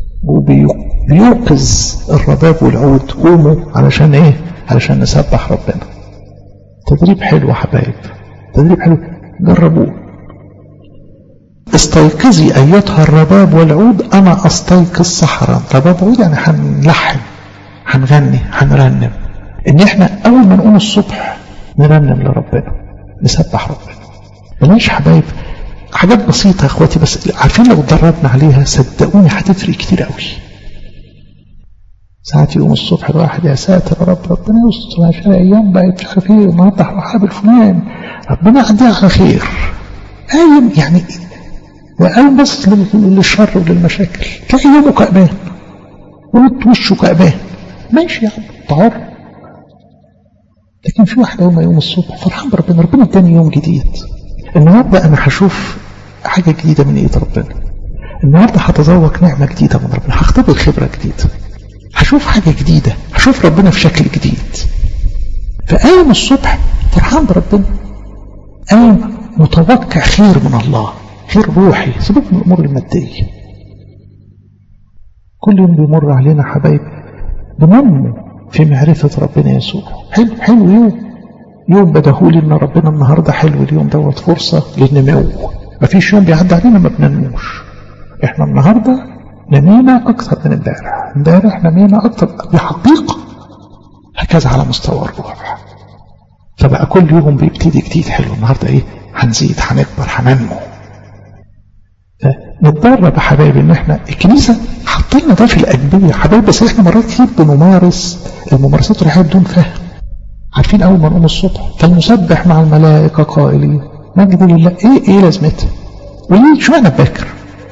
وبيوقظ الرباب والعود قوموا علشان ايه علشان نسبح ربنا تدريب حلو حبايب تدريب حلو جربوه استيقظي أيتها الرباب والعود أنا أستيقظ سحرا رباب عود يعني هنلحن هنغني هنرنم إن إحنا أول ما نقوم الصبح نرنم لربنا نسبح ربنا بلاش حبايب حاجات بسيطة يا اخواتي بس عارفين لو اتدربنا عليها صدقوني هتفرق كتير قوي ساعات يوم الصبح الواحد يا ساتر يا رب ربنا يستر عشان ايام بقت مش عارف ايه النهارده هروح اقابل فلان ربنا يعديها على خير قايم يعني وقايم بس للشر وللمشاكل تلاقي يومه كأبان وشه كأبان ماشي يا عم تعر لكن في واحد يوم يوم الصبح فرحان بربنا ربنا اداني يوم جديد النهارده انا هشوف حاجه جديده من ايد ربنا النهارده هتذوق نعمه جديده من ربنا هختبر خبره جديده هشوف حاجه جديده هشوف ربنا في شكل جديد فقايم الصبح فرحان بربنا قايم متوقع خير من الله خير روحي سيبك من الامور الماديه كل يوم بيمر علينا حبايب بننمو في معرفة ربنا يسوع حلو حلو يوم يوم بدهولي ان ربنا النهاردة حلو اليوم دوت فرصة للنمو مفيش يوم بيعدي علينا ما بننموش احنا النهاردة نمينا اكثر من امبارح امبارح نمينا اكثر بحقيقة هكذا على مستوى الروح فبقى كل يوم بيبتدي جديد حلو النهاردة ايه هنزيد هنكبر هننمو نتدرب يا حبايبي ان احنا الكنيسه حاطين ده في الاجبيه يا حبايبي بس احنا مرات كتير بنمارس الممارسات الروحيه بدون فهم عارفين اول ما نقوم الصبح فلنسبح مع الملائكه قائلين مجد لله ايه ايه لازمتها؟ وليه اشمعنى باكر؟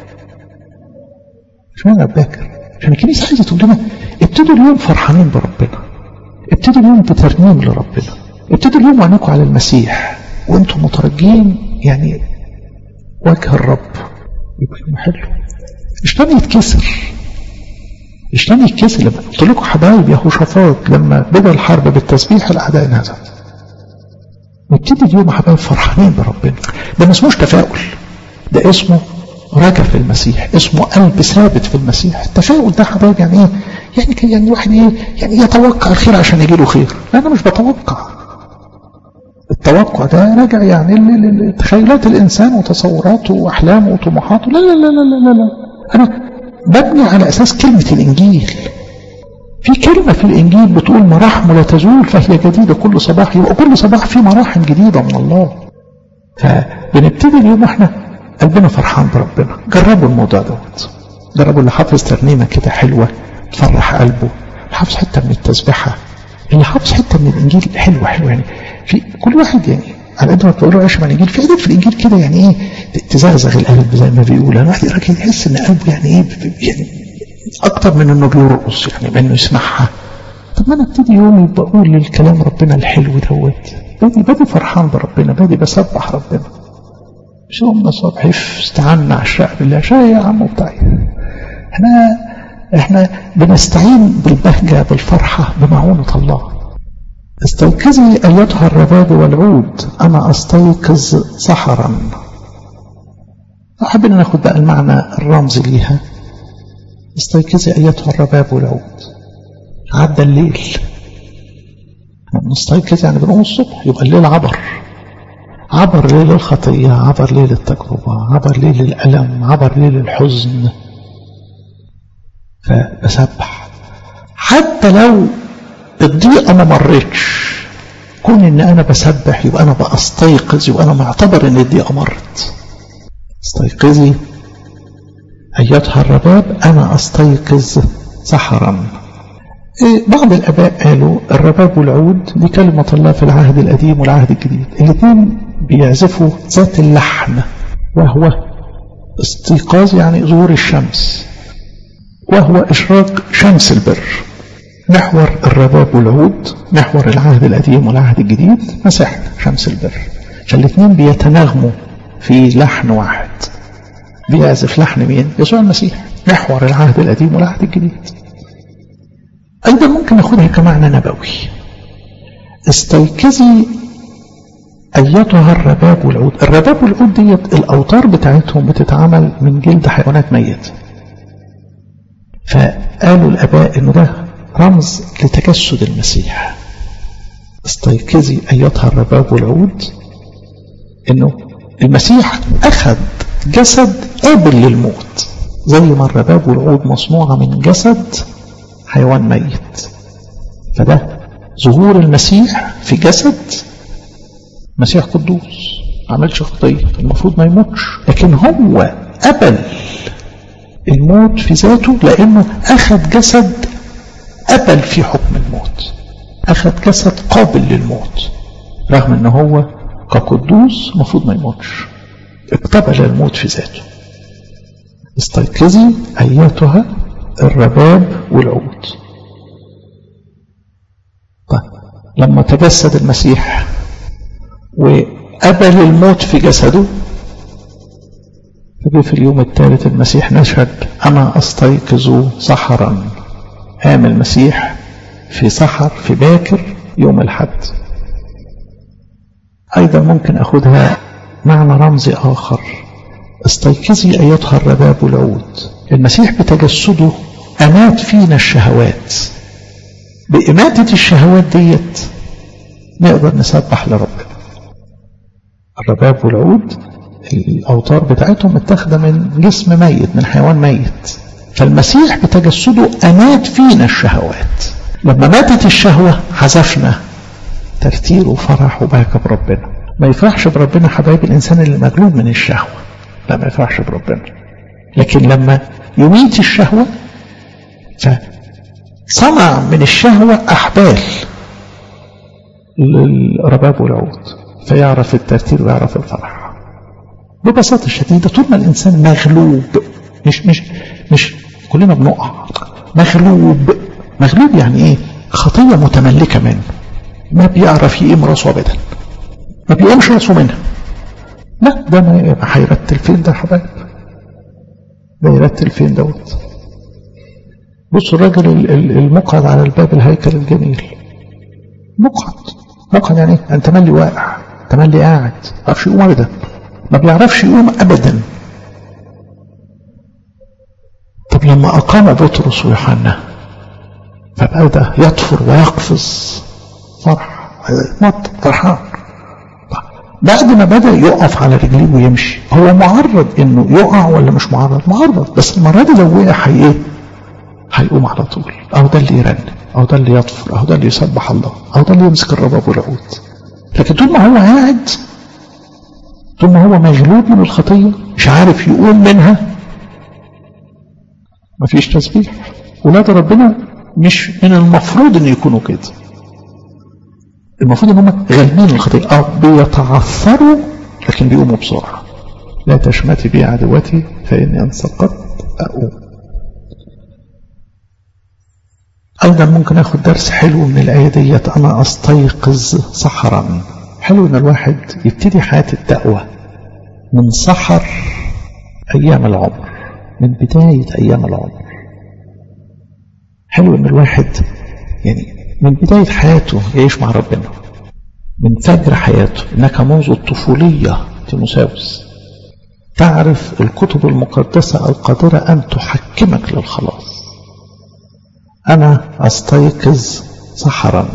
اشمعنى باكر؟ عشان الكنيسه عايزه تقول لنا ابتدوا اليوم فرحانين بربنا ابتدوا اليوم بترنيم لربنا ابتدوا اليوم وعينكم على المسيح وانتم مترجين يعني وجه الرب يبقى يوم حلو الشيطان يتكسر الشيطان يتكسر لما قلت لكم حبايب يا هوشافاط لما بدا الحرب بالتسبيح الاعداء انهزم نبتدي اليوم يا حبايب فرحانين بربنا ده ما اسموش تفاؤل ده اسمه رجع في المسيح اسمه قلب ثابت في المسيح التفاؤل ده حبايب يعني ايه يعني يعني واحد ايه يعني يتوقع الخير عشان يجي له خير انا مش بتوقع التوقع ده راجع يعني لتخيلات الإنسان وتصوراته وأحلامه وطموحاته لا لا لا لا لا لا أنا ببني على أساس كلمة الإنجيل في كلمة في الإنجيل بتقول مراحم لا تزول فهي جديدة كل صباح يبقى كل صباح في مراحم جديدة من الله فبنبتدي اليوم احنا قلبنا فرحان بربنا جربوا الموضوع دوت جربوا اللي حافظ ترنيمة كده حلوة تفرح قلبه اللي حافظ حتة من التسبيحة اللي حافظ حتة من الإنجيل حلوة حلوة يعني في كل واحد يعني على قد ما تقول له عيش مع الانجيل في حاجات في الانجيل كده يعني ايه تزغزغ القلب زي ما بيقول انا واحد راجل يحس ان قلبه يعني ايه يعني اكتر من انه بيرقص يعني بانه يسمعها طب ما انا ابتدي يومي بقول للكلام ربنا الحلو دوت بادي بادي فرحان بربنا بادي بسبح ربنا مش يومنا الصبح استعنا على الشعب بالله شاي يا عم بتاعي احنا احنا بنستعين بالبهجه بالفرحه بمعونه الله استيقظي أيتها الرباب والعود أنا أستيقظ سحرا حابين ناخد بقى المعنى الرمزي ليها استيقظي أيتها الرباب والعود عدى الليل نستيقظ يعني بنقوم الصبح يبقى الليل عبر عبر ليل الخطية عبر ليل التجربة عبر ليل الألم عبر ليل الحزن فبسبح حتى لو الضيقة ما مرتش كون ان انا بسبح يبقى انا بستيقظ يبقى انا معتبر ان الضيقة مرت استيقظي ايتها الرباب انا استيقظ سحرا إيه بعض الاباء قالوا الرباب والعود دي كلمة الله في العهد القديم والعهد الجديد الاثنين بيعزفوا ذات اللحن وهو استيقاظ يعني ظهور الشمس وهو اشراق شمس البر محور الرباب والعود محور العهد القديم والعهد الجديد مساحنا شمس البر فالاثنين بيتناغموا في لحن واحد بيعزف لحن مين؟ يسوع المسيح محور العهد القديم والعهد الجديد أيضا ممكن ناخدها كمعنى نبوي استيقظي أيتها الرباب والعود الرباب والعود ديت الأوتار بتاعتهم بتتعمل من جلد حيوانات ميت فقالوا الآباء إنه ده رمز لتجسد المسيح استيقظي أيتها الرباب والعود إنه المسيح أخذ جسد قابل للموت زي ما الرباب والعود مصنوعة من جسد حيوان ميت فده ظهور المسيح في جسد مسيح قدوس ما عملش خطية المفروض ما يموتش لكن هو قبل الموت في ذاته لأنه أخذ جسد قبل في حكم الموت أخذ جسد قابل للموت رغم أنه هو كقدوس المفروض ما يموتش اقتبل الموت في ذاته استيقظي أيتها الرباب والعود طيب لما تجسد المسيح وقبل الموت في جسده فجي في اليوم الثالث المسيح نشهد أنا أستيقظ سحرا قام المسيح في سحر في باكر يوم الحد أيضا ممكن أخذها معنى رمزي آخر استيقظي أيتها الرباب والعود المسيح بتجسده أمات فينا الشهوات بإماتة الشهوات ديت نقدر نسبح لربنا الرباب والعود الأوتار بتاعتهم متاخدة من جسم ميت من حيوان ميت فالمسيح بتجسده أمات فينا الشهوات لما ماتت الشهوة حذفنا ترتيل وفرح وبهجة بربنا ما يفرحش بربنا حبايب الإنسان اللي مغلوب من الشهوة لا ما يفرحش بربنا لكن لما يميت الشهوة فصنع من الشهوة أحبال للرباب والعود فيعرف الترتيل ويعرف الفرح ببساطة شديدة طول ما الإنسان مغلوب مش مش مش كلنا بنقع مغلوب مغلوب يعني ايه خطية متملكة منه ما بيعرف يقيم راسه ابدا ما بيقومش راسه منها لا ده ما هيرتل فين ده يا حبايب ده يرتل فين دوت بص الراجل المقعد على الباب الهيكل الجميل مقعد مقعد يعني ايه انت ملي واقع تملي قاعد ما بيعرفش يقوم ابدا ما بيعرفش يقوم ابدا طب لما اقام بطرس ويوحنا فبدا يطفر ويقفز فرح مط فرحان بعد ما بدا يقف على رجليه ويمشي هو معرض انه يقع ولا مش معرض معرض بس المره دي لو وقع هي ايه هيقوم على طول او ده اللي يرنم او ده اللي يطفر او ده اللي يسبح الله او ده اللي يمسك الرباب والعود لكن طول ما هو قاعد طول ما هو مغلوب من الخطيه مش عارف يقوم منها مفيش تسبيح ولاد ربنا مش من المفروض ان يكونوا كده المفروض ان هم غالبين الخطيه اه بيتعثروا لكن بيقوموا بسرعه لا تشمتي بي عدوتي فاني ان سقطت اقوم ايضا ممكن اخد درس حلو من الايه ديت انا استيقظ سحرا حلو ان الواحد يبتدي حياه التقوى من سحر ايام العمر من بدايه ايام العمر حلو ان الواحد يعني من بداية حياته يعيش مع ربنا من فجر حياته انك منذ الطفولية تيموساوس تعرف الكتب المقدسة القادرة أن تحكمك للخلاص أنا أستيقظ سحرا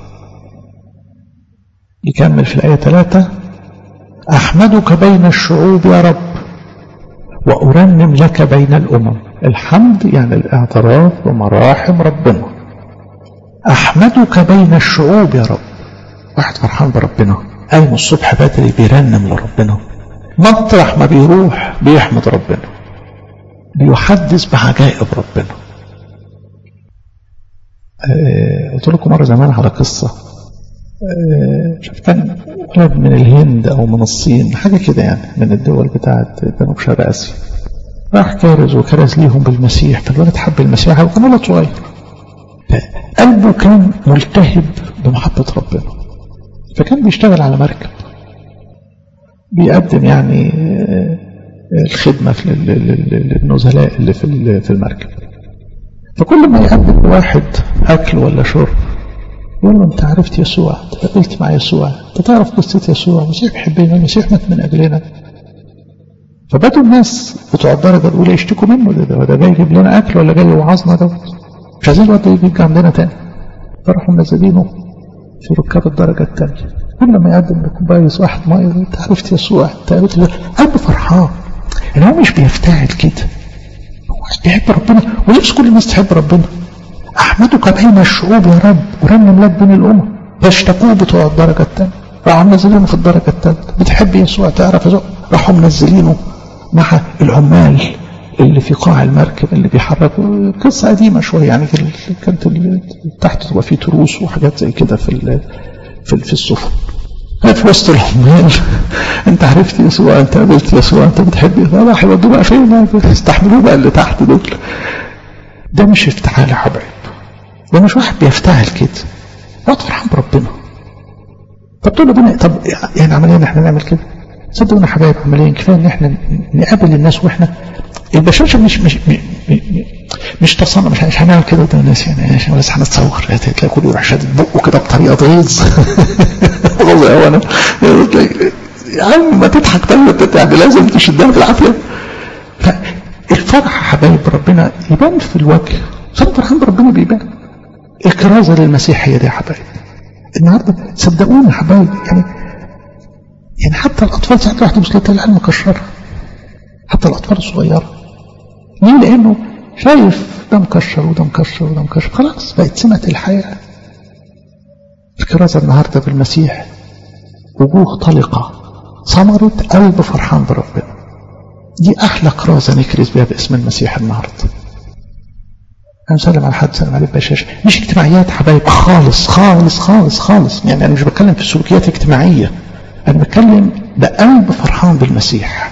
يكمل في الآية ثلاثة أحمدك بين الشعوب يا رب وأرنم لك بين الأمم الحمد يعني الاعتراف بمراحم ربنا أحمدك بين الشعوب يا رب واحد فرحان بربنا قايم الصبح بدري بيرنم لربنا مطرح ما بيروح بيحمد ربنا بيحدث بعجائب ربنا أه قلت لكم مرة زمان على قصة أه شوف كان ولد من الهند أو من الصين حاجة كده يعني من الدول بتاعت جنوب شرق آسيا راح كارز وكرز ليهم بالمسيح فالولد حب المسيح وكان ولد صغير قلبه كان ملتهب بمحبة ربنا فكان بيشتغل على مركب بيقدم يعني الخدمة للنزلاء اللي في المركب فكل ما يقدم واحد أكل ولا شرب يقول له أنت عرفت يسوع أنت قابلت مع يسوع أنت تعرف قصة يسوع المسيح بيحبنا المسيح مات من أجلنا فبدوا الناس بتوع الدرجة الأولى يشتكوا منه ده ده, ده جاي يجيب لنا أكل ولا جاي يوعظنا دوت مش عايزين الواد ده يجي عندنا تاني فراحوا منزلينه في ركاب الدرجة الثانية كل ما يقدم لكوباية واحد مية انت عرفت يسوع انت عرفت قلبه فرحان ان هو مش بيفتعل كده هو بيحب ربنا ونفس كل الناس تحب ربنا احمدك بين الشعوب يا رب ورنم لك بين الامم يشتكوا بتوع الدرجة الثانية راحوا منزلينه في الدرجة الثالثة بتحب يسوع تعرف يسوع راحوا منزلينه مع العمال اللي في قاع المركب اللي بيحركوا قصة قديمة شوية يعني كانت تحت تبقى في تروس وحاجات زي كده في في, في السفن في وسط العمال انت عرفت يسوع انت قابلت يسوع انت بتحب يسوع راح يودوه بقى فين استحملوه بقى اللي تحت دول ده مش افتعال يا حبايب ده مش واحد بيفتعل كده اقعد فرحان بربنا طب تقول ربنا طب يعني عمليا احنا نعمل كده صدقونا حبايب عمليا كفايه ان احنا نقابل الناس واحنا البشاشه مش مش مش, مش تصنع مش, مش هنعمل كده قدام الناس يعني عشان بس هنتصور تلاقي كله يروح شادد بقه كده بطريقه غيظ والله هو انا يا عم ما تضحك طيب يعني لازم تشدها بالعافيه فالفرح حبايب ربنا يبان في الوجه فانا فرحان بربنا بيبان الكرازه للمسيح هي دي يا حبايب النهارده صدقوني يا حبايب يعني يعني حتى الاطفال ساعات واحد يبص لها العيال مكشره حتى الاطفال الصغيره ليه لانه شايف ده مكشر وده مكشر وده مكشر خلاص بقت سمه الحياه الكرازه النهارده بالمسيح وجوه طلقه ثمره قلب فرحان بربنا دي احلى كرازه نكرز بيها باسم المسيح النهارده انا سلم على حد سلم عليه بشاشه مش اجتماعيات حبايب خالص خالص خالص خالص يعني انا مش بتكلم في سلوكيات اجتماعيه انا بتكلم بقلب فرحان بالمسيح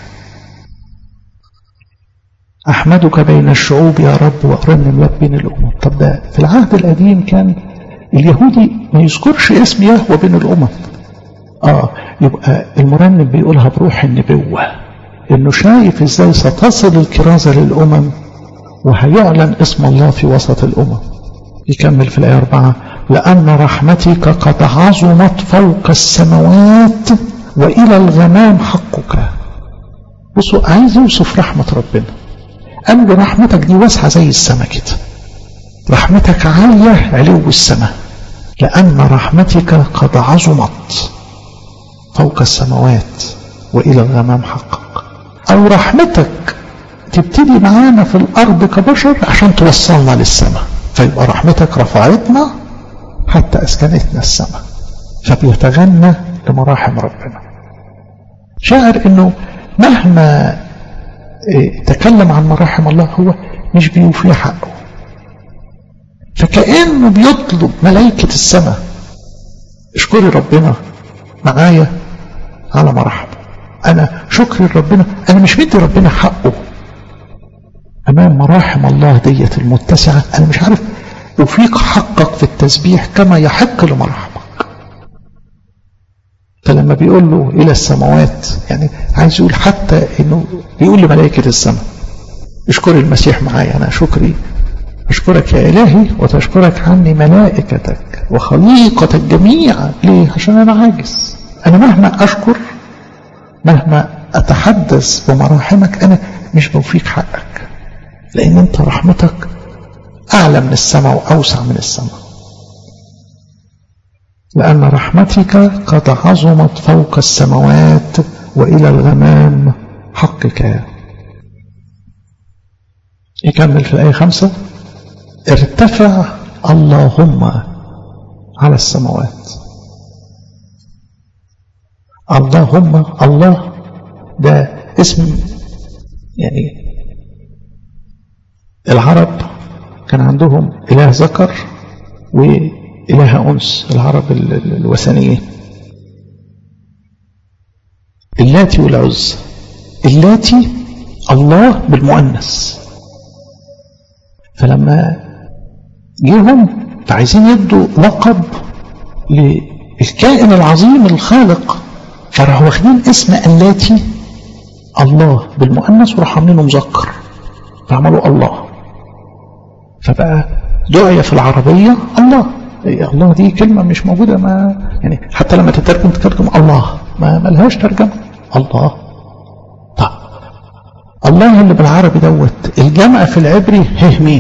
احمدك بين الشعوب يا رب وارنم لك بين الامم طب ده في العهد القديم كان اليهودي ما يذكرش اسم يهوه بين الامم اه يبقى المرنم بيقولها بروح النبوه انه شايف ازاي ستصل الكرازه للامم وهيعلن اسم الله في وسط الأمم يكمل في الآية أربعة لأن رحمتك قد عظمت فوق السماوات وإلى الغمام حقك بصوا عايز يوصف رحمة ربنا قال له رحمتك دي واسعة زي السماء كده رحمتك عالية علو السماء لأن رحمتك قد عظمت فوق السماوات وإلى الغمام حقك أو رحمتك تبتدي معانا في الأرض كبشر عشان توصلنا للسماء فيبقى رحمتك رفعتنا حتى أسكنتنا السماء فبيتغنى لمراحم ربنا شاعر انه مهما تكلم عن مراحم الله هو مش بيوفي حقه فكأنه بيطلب ملائكة السماء اشكري ربنا معايا على مراحمه انا شكري لربنا انا مش مدي ربنا حقه امام مراحم الله ديت المتسعة انا مش عارف افيق حقك في التسبيح كما يحق لمراحمك فلما بيقول له الى السماوات يعني عايز يقول حتى انه بيقول لملائكة السماء اشكري المسيح معايا انا شكري اشكرك يا الهي وتشكرك عني ملائكتك وخليقتك جميعا ليه عشان انا عاجز انا مهما اشكر مهما اتحدث بمراحمك انا مش بوفيك حقك لان انت رحمتك اعلى من السماء واوسع من السماء لأن رحمتك قد عظمت فوق السماوات وإلى الغمام حقك يكمل في الآية خمسة ارتفع اللهم على السماوات اللهم الله ده اسم يعني العرب كان عندهم إله ذكر وإله أنس العرب الوثنيين اللاتي والعز اللاتي الله بالمؤنث فلما جيهم فعايزين يدوا لقب للكائن العظيم الخالق فراحوا واخدين اسم اللاتي الله بالمؤنث وراحوا عاملينه مذكر فعملوا الله فبقى دعية في العربية الله الله دي كلمة مش موجودة ما يعني حتى لما تترجم تترجم الله ما ملهاش ترجمة الله طب الله اللي بالعربي دوت الجمع في العبري هه ميم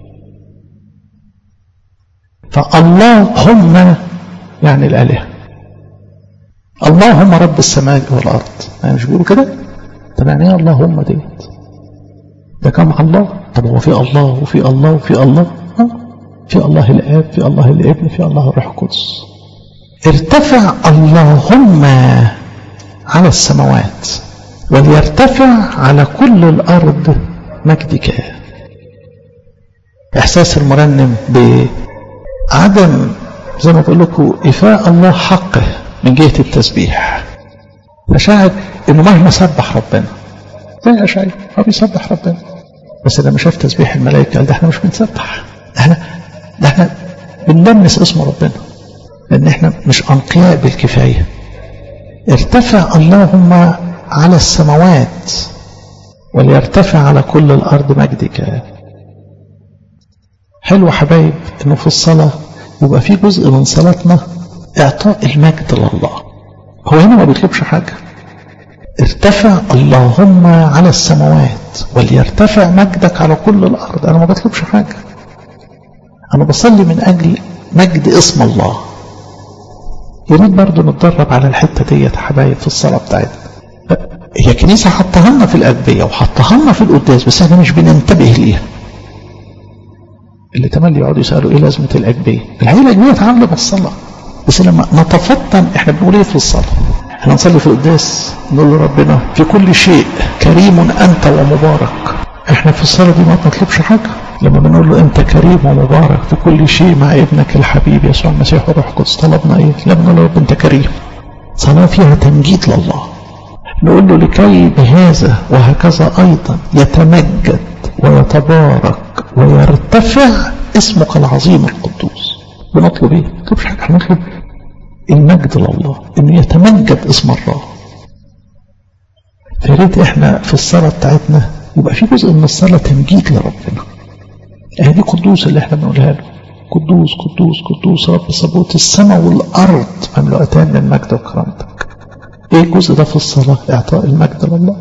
فالله هم يعني الآلهة الله هم رب السماء والأرض يعني مش بيقولوا كده طب يعني ايه الله هم ديت ده كم الله طب هو في الله وفي الله وفي الله ها؟ في الله الآب في الله الابن في الله الروح القدس ارتفع اللهم على السماوات وليرتفع على كل الأرض مجدك إحساس المرنم بعدم زي ما بقول لكم إفاء الله حقه من جهة التسبيح فشاعر إنه مهما سبح ربنا زي أشعي هو بيسبح ربنا بس لما شاف تسبيح الملائكة قال ده احنا مش بنسبح ده احنا ده احنا بنلمس اسم ربنا لأن احنا مش أنقياء بالكفاية ارتفع اللهم على السماوات وليرتفع على كل الأرض مجدك حلو حبايب انه في الصلاة يبقى في جزء من صلاتنا اعطاء المجد لله هو هنا ما بيطلبش حاجة ارتفع اللهم على السماوات وليرتفع مجدك على كل الأرض أنا ما بطلبش حاجة أنا بصلي من أجل مجد اسم الله يريد برضه نتدرب على الحتة ديت يا حبايب في الصلاة بتاعتنا هي كنيسة حطها لنا في الأدبية وحطها لنا في القداس بس احنا مش بننتبه ليها اللي تملي يقعدوا يسألوا ايه لازمة الأدبية الحقيقة الأدبية تعامل بالصلاة بس لما نتفطن احنا بنقول ايه في الصلاة احنا نصلي في القداس نقول لربنا في كل شيء كريم أنت ومبارك احنا في الصلاة دي ما بنطلبش حاجة لما بنقول له انت كريم ومبارك في كل شيء مع ابنك الحبيب يسوع المسيح والروح القدس طلبنا ايه لما نقول له رب انت كريم صلاة فيها تمجيد لله نقول له لكي بهذا وهكذا ايضا يتمجد ويتبارك ويرتفع اسمك العظيم القدوس بنطلب ايه؟ ما نطلبش حاجه احنا نطلب المجد لله انه يتمجد اسم الله فريت احنا في الصلاه بتاعتنا يبقى في جزء من الصلاه تمجيد لربنا يعني دي قدوس اللي احنا بنقولها له قدوس قدوس قدوس رب صبوت السماء والارض مملوءتان من مجد وكرامتك ايه الجزء ده في الصلاه اعطاء المجد لله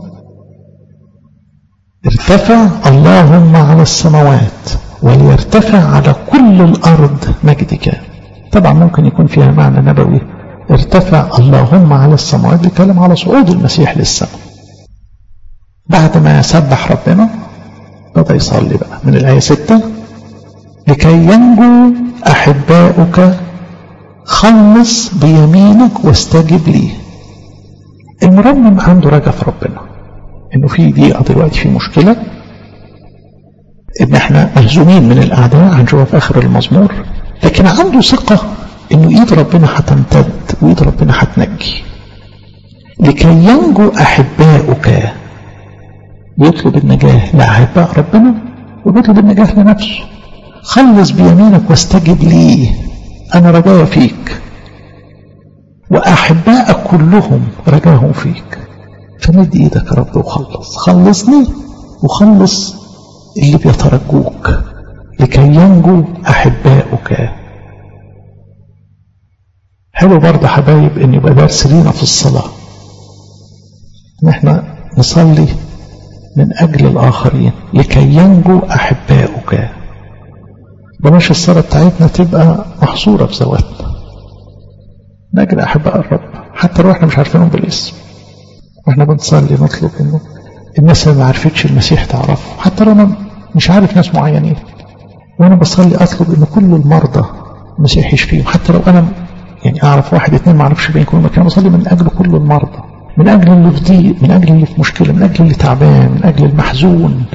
ارتفع اللهم على السماوات وليرتفع على كل الأرض مجدك طبعا ممكن يكون فيها معنى نبوي ارتفع اللهم على السماوات بيتكلم على صعود المسيح للسماء بعد ما سبح ربنا بدأ يصلي بقى من الآية 6 لكي ينجو أحباؤك خلص بيمينك واستجب لي المرنم عنده رجا في ربنا انه في ضيقه دلوقتي في مشكله ان احنا مهزومين من الاعداء هنشوفها في اخر المزمور لكن عنده ثقه انه ايد ربنا هتمتد وايد ربنا هتنجي لكي ينجو احباؤك بيطلب النجاه لاحباء ربنا وبيطلب النجاه لنفسه خلص بيمينك واستجب لي انا رجايا فيك واحبائك كلهم رجاهم فيك فمد ايدك يا رب وخلص خلصني وخلص اللي بيترجوك لكي ينجو احباؤك حلو برضه حبايب ان يبقى درس لينا في الصلاه ان احنا نصلي من اجل الاخرين لكي ينجو احباؤك بلاش الصلاه بتاعتنا تبقى محصوره بذواتنا من اجل احباء الرب حتى لو احنا مش عارفينهم بالاسم واحنا بنصلي نطلب انه الناس اللي ما عرفتش المسيح تعرفه حتى لو انا مش عارف ناس معينين وانا بصلي اطلب ان كل المرضى المسيح يشفيهم حتى لو انا يعني اعرف واحد اتنين ما اعرفش بين كل مكان بصلي من اجل كل المرضى من اجل اللي في ضيق من اجل اللي في مشكله من اجل اللي تعبان من اجل المحزون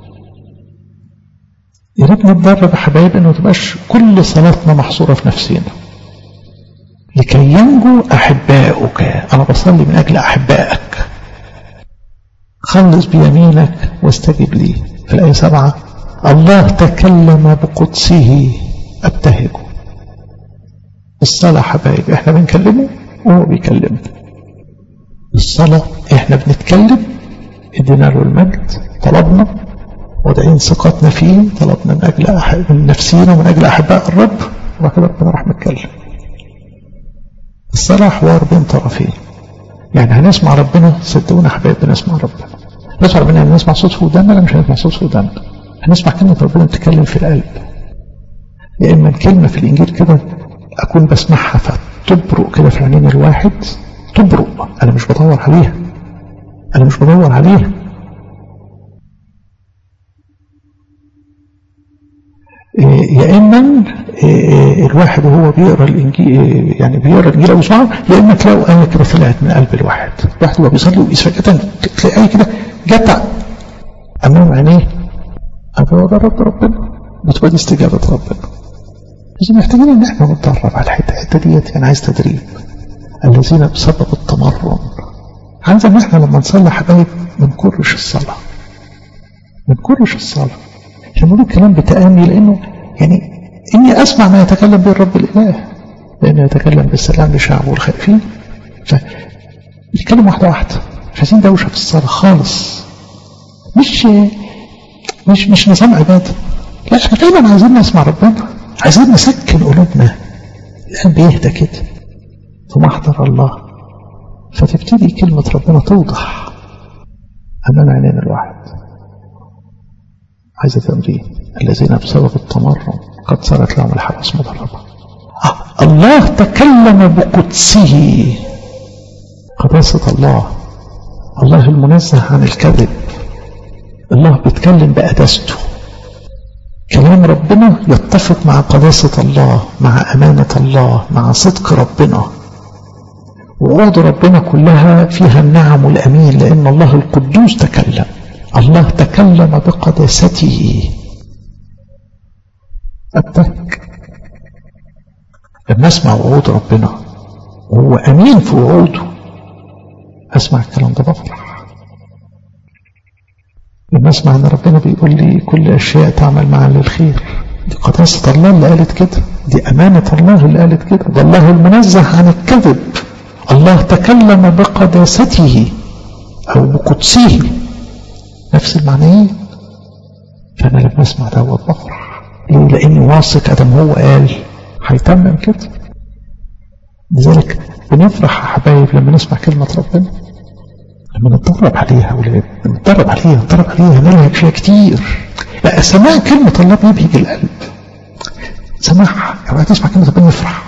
يا ريت نتدرب يا حبايب انه ما تبقاش كل صلاتنا محصوره في نفسنا لكي ينجو أحباؤك أنا بصلي من أجل أحبائك خلص بيمينك واستجب لي في الآية سبعة الله تكلم بقدسه أبتهجه الصلاة حبايب احنا بنكلمه وهو بيكلمنا الصلاة احنا بنتكلم ادينا له المجد طلبنا وضعين ثقتنا فيه طلبنا من أجل أحب من نفسينا ومن أجل أحباء الرب وبعد كده ربنا راح نتكلم الصلاة حوار بين طرفين يعني هنسمع ربنا صدقونا حبايب بنسمع ربنا نسمع ربنا يعني نسمع صوت في ودانا لا مش هنسمع صوت في ودانا هنسمع كلمة ربنا بتتكلم في القلب يا إما الكلمة في الإنجيل كده أكون بسمعها فتبرق كده في عينين الواحد تبرق أنا مش بدور عليها أنا مش بدور عليها يا اما الواحد وهو بيقرا الانجيل يعني بيقرا الانجيل او يسمعه يا اما تلاقوا ايه كده طلعت من قلب الواحد الواحد وهو بيصلي ويقيس فجاه تلاقي ايه كده جت امام عينيه هو ده رب ربنا بتبقى دي استجابه ربنا بس محتاجين ان احنا نتدرب على الحته الحته ديت يعني عايز تدريب الذين بسبب التمرن عايز ان احنا لما نصلي حبايب ما نكرش الصلاه ما نكرش الصلاه عشان نقول الكلام بتأني لانه يعني اني اسمع ما يتكلم به الرب الاله لانه يتكلم بالسلام لشعبه الخائفين فيتكلم واحده واحده مش عايزين دوشه في الصلاه خالص مش مش مش نظام عباده لا احنا فعلا عايزين نسمع ربنا عايزين نسكن قلوبنا القلب يهدى كده في محضر الله فتبتدي كلمة ربنا توضح أمام عينين الواحد عايزة تمرين الذين بسبب التمرن قد صارت لهم الحواس مضربة آه الله تكلم بقدسه قداسة الله الله المنزه عن الكذب الله بيتكلم بقداسته كلام ربنا يتفق مع قداسة الله مع أمانة الله مع صدق ربنا وعود ربنا كلها فيها النعم والأمين لأن الله القدوس تكلم الله تكلم بقداسته أتك لما أسمع وعود ربنا وهو أمين في وعوده أسمع الكلام ده بفرح لما أسمع أن ربنا بيقول لي كل أشياء تعمل معا للخير دي قداسة الله اللي قالت كده دي أمانة الله اللي قالت كده ده الله المنزه عن الكذب الله تكلم بقداسته أو بقدسه نفس المعنيين فأنا لما أسمع دوت بفرح ليه؟ لأني واثق أدم هو قال هيتمم كده لذلك بنفرح يا حبايب لما نسمع كلمة ربنا لما نتدرب عليها ولما نتدرب عليها نتدرب عليها نلهج فيها كتير لا سماع كلمة الله بيبهج القلب سماعها يعني تسمع كلمة ربنا يفرح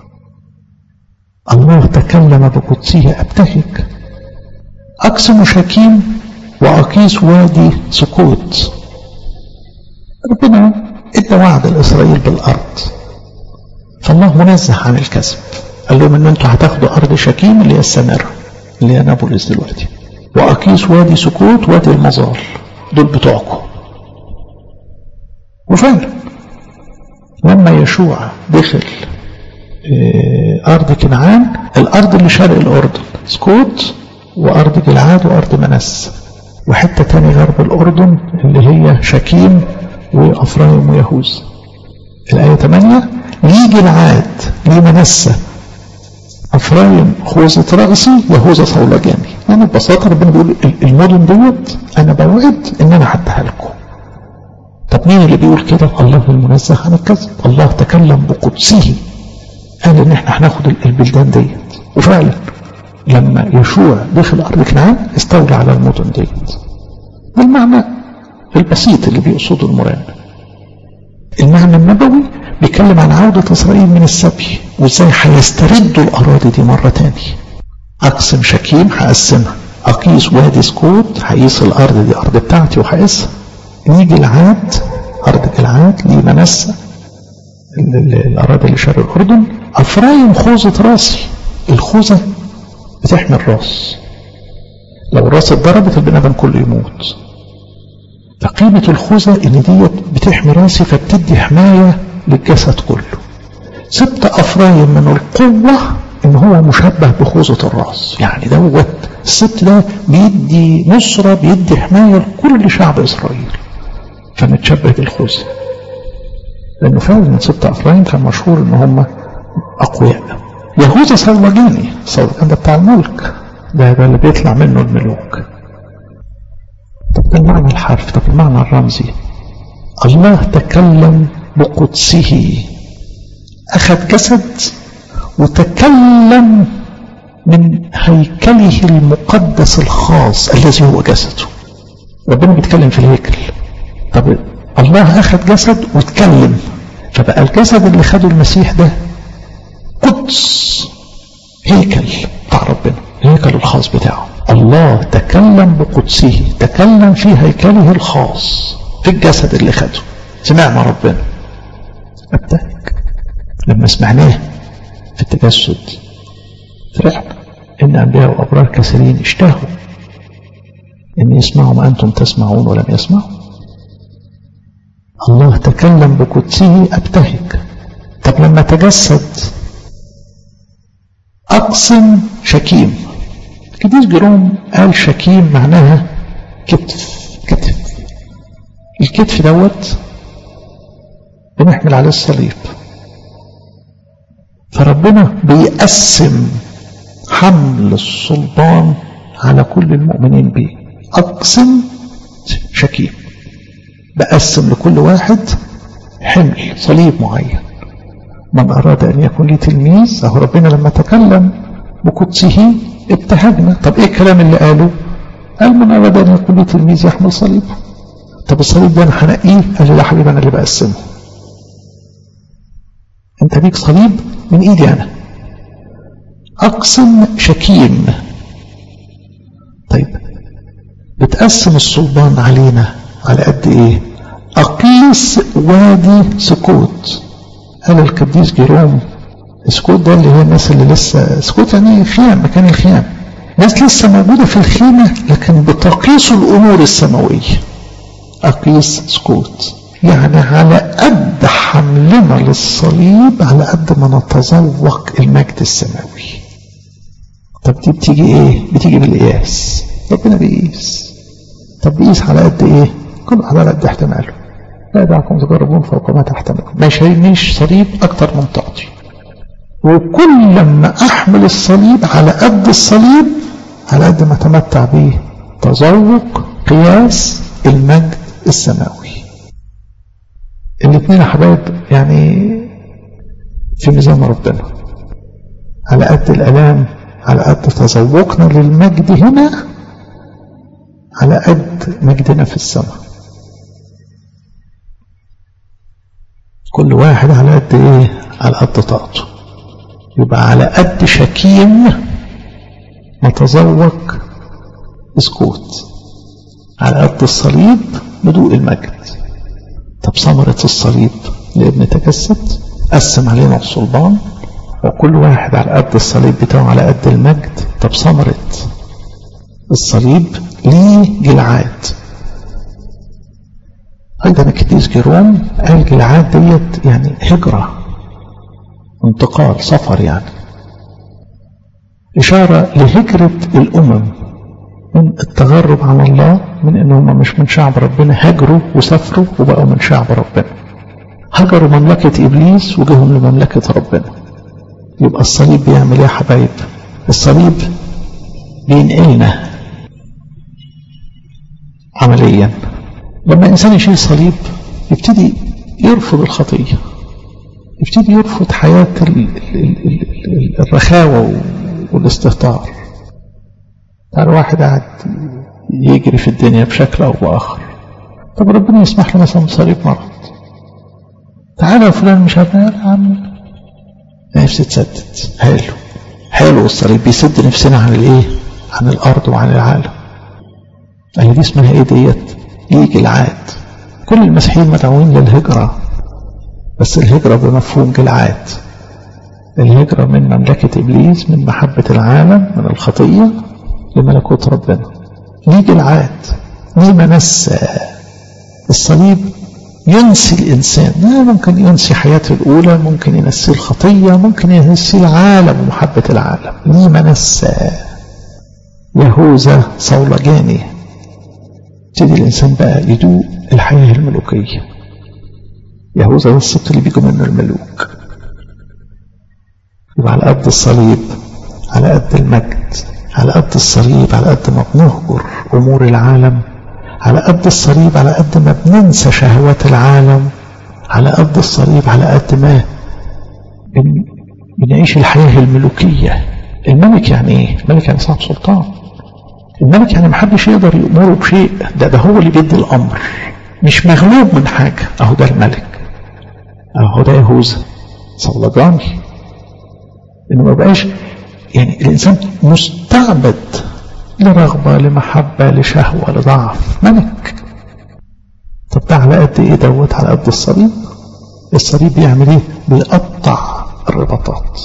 الله تكلم بقدسه أبتهج أقسم شكيم وأقيس وادي سكوت ربنا ادى وعد لإسرائيل بالأرض فالله منزه عن الكذب قال لهم ان انتوا هتاخدوا ارض شكيم اللي هي السامره اللي هي نابلس دلوقتي واقيس وادي سكوت وادي المظال دول بتوعكم وفعلا لما يشوع دخل ارض كنعان الارض اللي شرق الاردن سكوت وارض جلعاد وارض منس وحته تاني غرب الاردن اللي هي شكيم وافرايم ويهوذا الايه 8 ليه جلعاد ليه منسه افرايم خوذة رأسي يهوذا صولجاني يعني ببساطة ربنا بيقول المدن ديت انا بوعد ان انا هديها لكم طب مين اللي بيقول كده الله المنزه عن الكذب الله تكلم بقدسه قال ان احنا هناخد البلدان ديت وفعلا لما يشوع دخل ارض كنعان استولى على المدن ديت بالمعنى البسيط اللي بيقصده المران المعنى النبوي بيتكلم عن عودة إسرائيل من السبي وإزاي هيستردوا الأراضي دي مرة تاني أقسم شكيم هقسمها أقيس وادي سكوت هقيس الأرض دي أرض بتاعتي وهقيسها نيجي العاد أرض العاد ليه منسة الأراضي اللي شرق الأردن أفرايم خوذة راسي الخوذة بتحمي الراس لو الراس اتضربت البني آدم كله يموت فقيمة الخوذة إن ديت بتحمي راسي فبتدي حماية للجسد كله سبت أفرايم من القوة إن هو مشبه بخوذة الرأس يعني دوت السبت ده بيدي نصرة بيدي حماية لكل شعب إسرائيل فمتشبه بالخوذة لأنه فعلا سبت أفرايم كان مشهور إن هم أقوياء يهوذا صولجاني صولجان ده بتاع الملك ده, ده اللي بيطلع منه الملوك طب ده المعنى الحرفي طب المعنى الرمزي الله تكلم بقدسه أخذ جسد وتكلم من هيكله المقدس الخاص الذي هو جسده ربنا بيتكلم في الهيكل طب الله أخذ جسد واتكلم فبقى الجسد اللي خده المسيح ده قدس هيكل بتاع ربنا الهيكل الخاص بتاعه الله تكلم بقدسه تكلم في هيكله الخاص في الجسد اللي خده سمعنا ربنا ابتهج لما سمعناه في التجسد فرحنا ان انبياء وابرار كثيرين اشتهوا ان يسمعوا ما انتم تسمعون ولم يسمعوا الله تكلم بقدسه ابتهج طب لما تجسد اقسم شكيم القديس جيروم قال شكيم معناها كتف كتف الكتف دوت بنحمل عليه الصليب فربنا بيقسم حمل السلطان على كل المؤمنين به أقسم شكيم بقسم لكل واحد حمل صليب معين من أراد أن يكون لي تلميذ أهو ربنا لما تكلم بقدسه ابتهجنا طب إيه الكلام اللي قاله قال من أراد أن يكون لي تلميذ يحمل صليبه طب الصليب ده أنا هنقيه قال لي لا حبيبي أنا اللي بقسمه أنت ليك صليب من إيدي أنا أقسم شكيم طيب بتقسم السلطان علينا على قد إيه أقيس وادي سكوت قال القديس جيروم سكوت ده اللي هي الناس اللي لسه سكوت يعني خيام مكان الخيام ناس لسه موجودة في الخيمة لكن بتقيس الأمور السماوية أقيس سكوت يعني على قد حملنا للصليب على قد ما نتذوق المجد السماوي طب دي بتيجي ايه بتيجي بالقياس ربنا بيقيس طب بيقيس على قد ايه كل واحد على قد احتماله لا دعكم تجربون فوق ما تحتملون ما يشيلنيش صليب اكتر من طاقتي وكل لما احمل الصليب على قد الصليب على قد ما اتمتع بيه تذوق قياس المجد السماوي الاثنين يا حبايب يعني في ميزان ربنا على قد الالام على قد تذوقنا للمجد هنا على قد مجدنا في السماء كل واحد على قد ايه على قد طاقته يبقى على قد شكيم نتذوق اسكوت على قد الصليب بدوء المجد طب ثمرة الصليب لابن تجسد قسم علينا الصلبان وكل واحد على قد الصليب بتاعه على قد المجد طب ثمرة الصليب ليه جلعاد أيضا القديس جيروم قال جلعاد ديت يعني هجرة انتقال سفر يعني إشارة لهجرة الأمم من التغرب عن الله من ان هم مش من شعب ربنا هاجروا وسافروا وبقوا من شعب ربنا هجروا مملكة ابليس وجيهم لمملكة ربنا يبقى الصليب بيعمل ايه يا حبايب الصليب بينقلنا عمليا لما الانسان يشيل صليب يبتدي يرفض الخطية يبتدي يرفض حياة الرخاوة والاستهتار يعني واحد قاعد يجري في الدنيا بشكل أو بآخر طب ربنا يسمح له مثلا بصليب مرض تعالى يا فلان مش عارف يا عم نفسي تسدد حلو حلو الصليب بيسد نفسنا عن الايه عن الارض وعن العالم اهي دي اسمها ايه ديت يجي العاد كل المسيحيين مدعوين للهجرة بس الهجرة بمفهوم جلعاد الهجرة من مملكة إبليس من محبة العالم من الخطية لملكوت ربنا نيجي العاد ليه منسى الصليب ينسي الإنسان ممكن ينسي حياته الأولى ممكن ينسي الخطية ممكن ينسي العالم ومحبة العالم ليه منسى يهوذا صولجاني يبتدي الإنسان بقى يدوق الحياة الملوكية يهوذا ده السبت اللي بيجوا منه الملوك يبقى على قد الصليب على قد المجد على قد الصليب على قد ما بنهجر أمور العالم على قد الصليب على قد ما بننسى شهوات العالم على قد الصليب على قد ما بنعيش الحياة الملوكية الملك يعني ايه الملك يعني صاحب سلطان الملك يعني محدش يقدر يأمره بشيء ده ده هو اللي بيدي الأمر مش مغلوب من حاجة أهو ده الملك أهو ده يهوذا صلجاني إنه ما بقاش يعني الإنسان مستعبد لرغبة لمحبة لشهوة لضعف ملك طب ده على قد إيه دوت على قد الصليب الصليب بيعمل ايه بيقطع الرباطات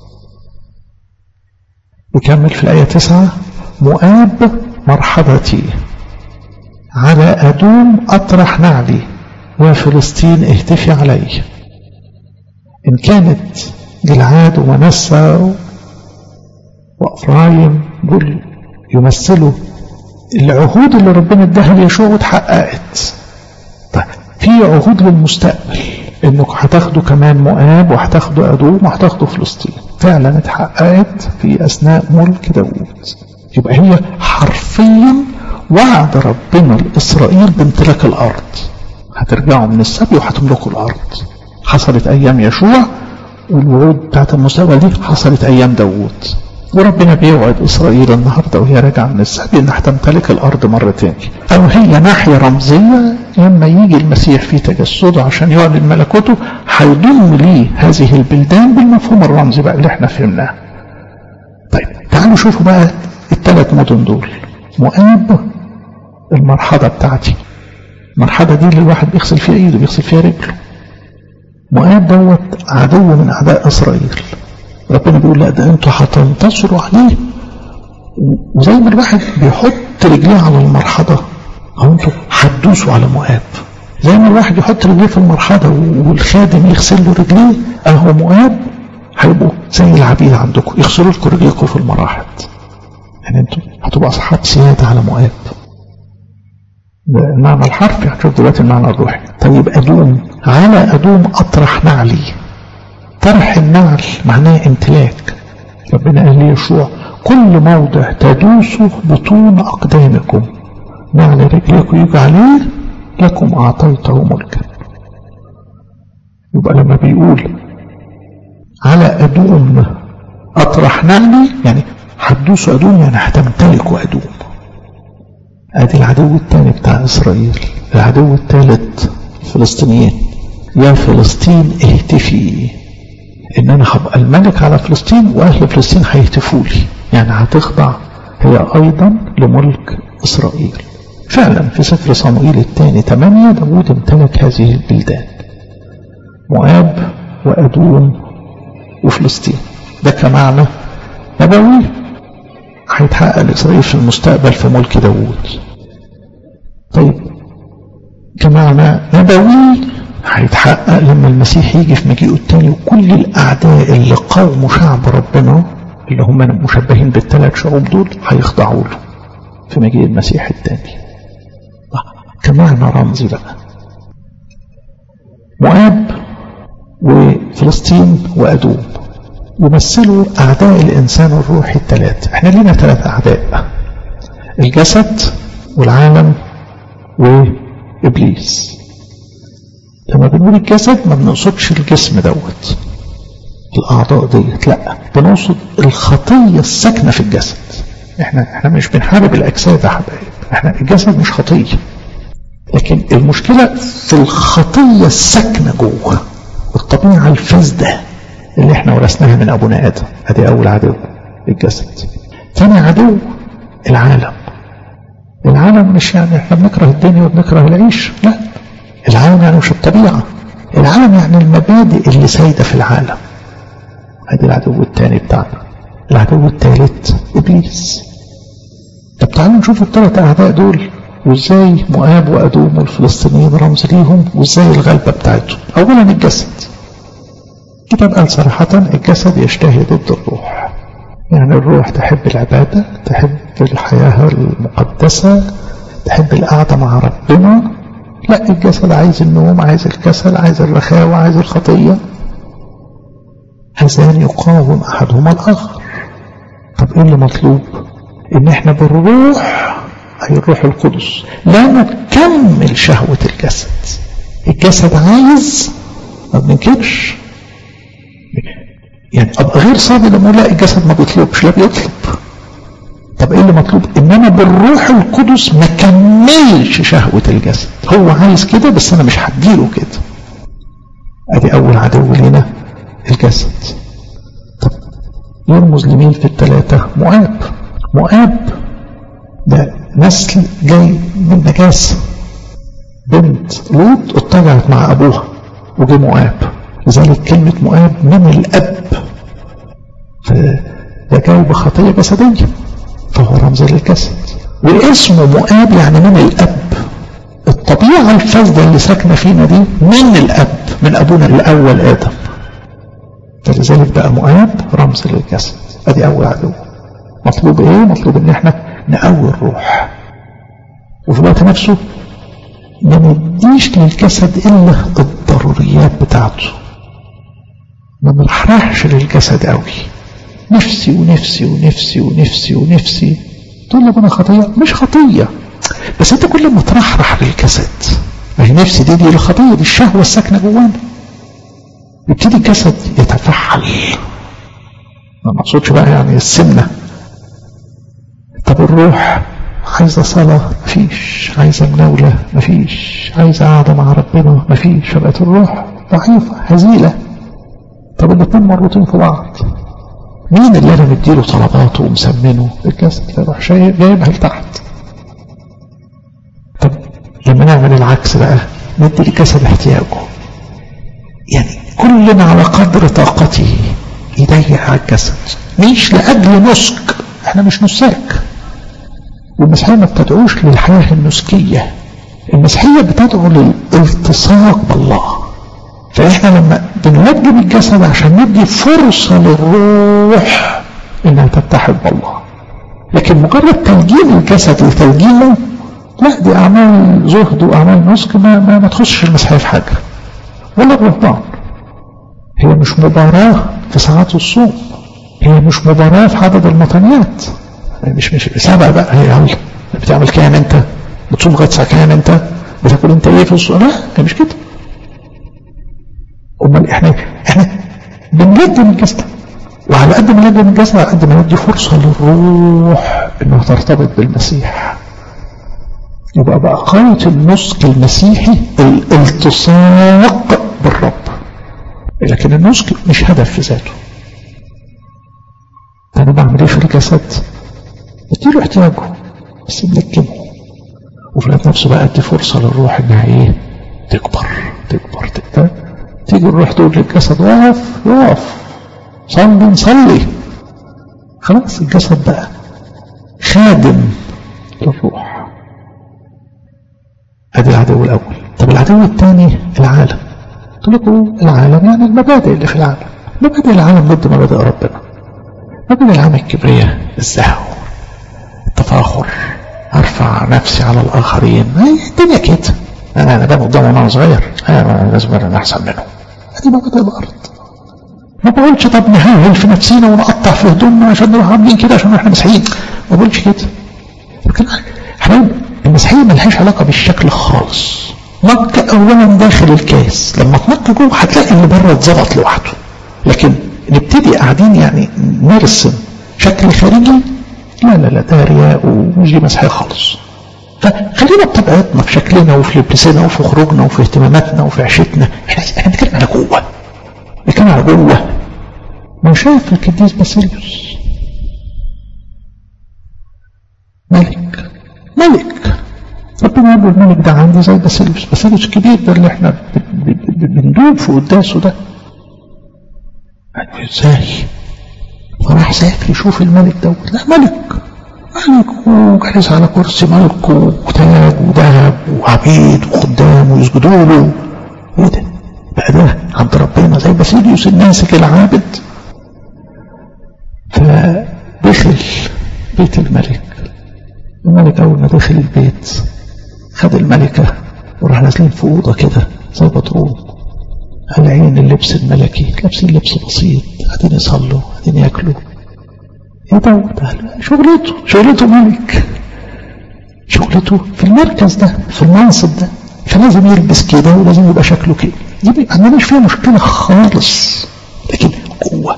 يكمل في الآية تسعة مؤاب مرحبتي على أدوم أطرح نعلي وفلسطين اهتفي علي إن كانت جلعاد ومنسى وأفرايم دول يمثلوا العهود اللي ربنا اداها ليشوع واتحققت طيب في عهود للمستقبل انك هتاخدوا كمان مؤاب وهتاخدوا ادوم وهتاخدوا فلسطين فعلا اتحققت في اثناء ملك داوود يبقى هي حرفيا وعد ربنا لاسرائيل بامتلاك الارض هترجعوا من السبي وهتملكوا الارض حصلت ايام يشوع والوعود بتاعت المستقبل دي حصلت ايام داوود وربنا بيوعد إسرائيل النهاردة وهي راجعة من السبي إنها تمتلك الأرض مرة تاني أو هي ناحية رمزية لما يجي المسيح في تجسده عشان يعلن ملكوته هيضم ليه هذه البلدان بالمفهوم الرمزي بقى اللي احنا فهمناه طيب تعالوا شوفوا بقى الثلاث مدن دول مؤاب المرحلة بتاعتي المرحلة دي اللي الواحد بيغسل فيها ايده بيغسل فيها رجله مؤاب دوت عدو من أعداء إسرائيل ربنا بيقول لا ده انتوا هتنتصروا عليه وزي ما الواحد بيحط رجليه على المرحضة او انتوا هتدوسوا على مؤاب زي ما الواحد يحط رجليه في المرحضة والخادم يغسل له رجليه اهو مؤاب هيبقوا زي العبيد عندكم يغسلوا لكم رجليكم في المراحض يعني انتوا هتبقوا اصحاب سيادة على مؤاب المعنى الحرفي هتشوف دلوقتي المعنى الروحي طيب ادوم على ادوم اطرح نعلي طرح النعل معناه امتلاك ربنا قال لي يشوع كل موضع تدوسوا بطون أقدامكم نعل رجلكم يجي عليه لكم أعطيته ملكا يبقى لما بيقول على أدوم أطرح نعلي يعني هتدوسوا أدوم يعني هتمتلكوا أدوم ادي العدو الثاني بتاع إسرائيل العدو الثالث الفلسطينيين يا فلسطين اهتفي ان انا هبقى الملك على فلسطين واهل فلسطين هيهتفوا لي يعني هتخضع هي ايضا لملك اسرائيل فعلا في سفر صموئيل الثاني 8 داود امتلك هذه البلدان مؤاب وادوم وفلسطين ده كمعنى نبوي هيتحقق لاسرائيل في المستقبل في ملك داود طيب كمعنى نبوي هيتحقق لما المسيح يجي في مجيئه التاني وكل الأعداء اللي قاوموا شعب ربنا اللي هم مشبهين بالثلاث شعوب دول هيخضعوا له في مجيء المسيح التاني كمعنى رمزي بقى مؤاب وفلسطين وأدوم يمثلوا أعداء الإنسان الروحي الثلاث احنا لينا ثلاث أعداء الجسد والعالم وإبليس لما بنقول الجسد ما بنقصدش الجسم دوت الأعضاء ديت لا بنقصد الخطية الساكنة في الجسد احنا احنا مش بنحارب الأجساد يا حبايب احنا الجسد مش خطية لكن المشكلة في الخطية الساكنة جوه الطبيعة الفاسدة اللي احنا ورثناها من أبونا آدم ادي أول عدو الجسد ثاني عدو العالم العالم مش يعني احنا بنكره الدنيا وبنكره العيش لا العالم يعني مش الطبيعة العالم يعني المبادئ اللي سايدة في العالم ادي العدو الثاني بتاعنا العدو الثالث ابليس طب تعالوا نشوف الثلاث اعداء دول وازاي مؤاب وادوم والفلسطينيين رمز ليهم وازاي الغلبه بتاعتهم اولا الجسد كتاب قال صراحة الجسد يشتهي ضد الروح يعني الروح تحب العبادة تحب الحياة المقدسة تحب القعدة مع ربنا لا الجسد عايز النوم عايز الكسل عايز الرخاوة عايز الخطية هذان يقاوم أحدهما الآخر طب إيه اللي مطلوب إن إحنا بالروح أي الروح القدس لا نكمل شهوة الجسد الجسد عايز ما بننكرش يعني أبقى غير صادق لما لا الجسد ما بيطلبش لا بيطلب طب ايه اللي مطلوب ان انا بالروح القدس ما كملش شهوة الجسد هو عايز كده بس انا مش هديله كده ادي اول عدو لنا الجسد طب يرمز لمين في الثلاثة مؤاب مؤاب ده نسل جاي من نجاسة بنت لوط اتجعت مع ابوها وجه مؤاب لذلك كلمة مؤاب من الأب فده جاي بخطية جسدية فهو رمز للجسد واسمه مؤاب يعني من الأب الطبيعة الفاسدة اللي ساكنة فينا دي من الأب من أبونا الأول آدم فلذلك بقى مؤاب رمز للجسد ادي أول عدو مطلوب ايه مطلوب ان احنا نقوي الروح وفي الوقت نفسه ما نديش للجسد الا الضروريات بتاعته ما نرحرحش للجسد قوي نفسي ونفسي ونفسي ونفسي ونفسي تقول لك انا خطيه مش خطيه بس انت كل ما ترحرح للجسد ما هي نفسي دي دي الخطيه دي الشهوه الساكنه جوانا يبتدي الجسد يتفحل ما مقصودش بقى يعني السمنه طب الروح عايزة صلاة مفيش عايزة مناولة مفيش عايزة قعدة مع ربنا مفيش فبقت الروح ضعيفة هزيلة طب الاتنين مربوطين في بعض مين اللي انا مديله طلباته ومسمنه الجسد فيروح شايف جايبها لتحت طب لما نعمل العكس بقى ندي الجسد احتياجه يعني كلنا على قدر طاقته يضيق على الجسد مش لأجل نسك احنا مش نساك والمسيحية ما بتدعوش للحياة النسكية المسيحية بتدعو للالتصاق بالله فإحنا لما بنوجب الجسد عشان ندي فرصة للروح إنها تتحد بالله لكن مجرد تلجيم الجسد لتلجيمه لا دي أعمال زهد وأعمال نسك ما, ما, ما تخشش المسيحية في حاجة ولا الرهبان هي مش مباراة في ساعات الصوم هي مش مباراة في عدد المطنيات مش مش سبق بقى هي يلا بتعمل كام انت بتصوم لغايه الساعه كام انت بتاكل انت ايه في الصوم لا هي مش كده امال احنا احنا بنقدم الجسد وعلى قد ما نقدم الجسد على قد ما ندي فرصه للروح انها ترتبط بالمسيح يبقى بقى غايه النسك المسيحي الالتصاق بالرب لكن النسك مش هدف في ذاته انا بعمل ايه في الجسد اديله احتياجه بس بنكمه وفي الوقت نفسه بقى ادي فرصة للروح انها ايه تكبر تكبر تكبر تيجي الروح تقول للجسد وقف وقف صلي نصلي خلاص الجسد بقى خادم للروح ادي العدو الاول طب العدو الثاني العالم قلت لكم العالم يعني المبادئ اللي في العالم مبادئ العالم ضد مبادئ ربنا مبادئ العالم الكبرياء الزهو التفاخر ارفع نفسي على الاخرين الدنيا كده انا انا ده قدامه وانا صغير انا لازم انا احسن منه ادي مبادئ الارض ما بقولش طب نهاول في نفسينا ونقطع في هدومنا عشان نروح عاملين كده عشان احنا مسيحيين ما بقولش كده لكن حبايب المسيحيه ملهاش علاقه بالشكل خالص نقي اولا داخل الكاس لما تنقي جوه هتلاقي اللي بره اتظبط لوحده لكن نبتدي قاعدين يعني نرسم شكل خارجي لا لا لا ده رياء ومش دي مسيحيه خالص فخلينا بطبيعتنا في شكلنا وفي لبسنا وفي خروجنا وفي اهتماماتنا وفي عيشتنا احنا احنا بنتكلم على جوه بنتكلم على جوه ما شايف القديس باسيليوس ملك ملك ربنا يقول الملك ده عندي زي باسيليوس باسيليوس كبير ده اللي احنا بندوب في قداسه ده ازاي فراح سافر يشوف الملك دوت لا ملك ملك وجالس على كرسي ملك وتاج وذهب وعبيد وخدام ويسجدوا له ايه ده بقى ده عند ربنا زي باسيليوس الناسك العابد فدخل بيت الملك الملك اول ما دخل البيت خد الملكة وراح نازلين في أوضة كده زي بطرون العين اللبس الملكي لابسين لبس بسيط قاعدين يصلوا قاعدين ياكلوا ايه ده شغلته شغلته ملك شغلته في المركز ده في المنصب ده فلازم يلبس كده ولازم يبقى شكله كده دي ما عندناش فيها مشكله خالص لكن جوه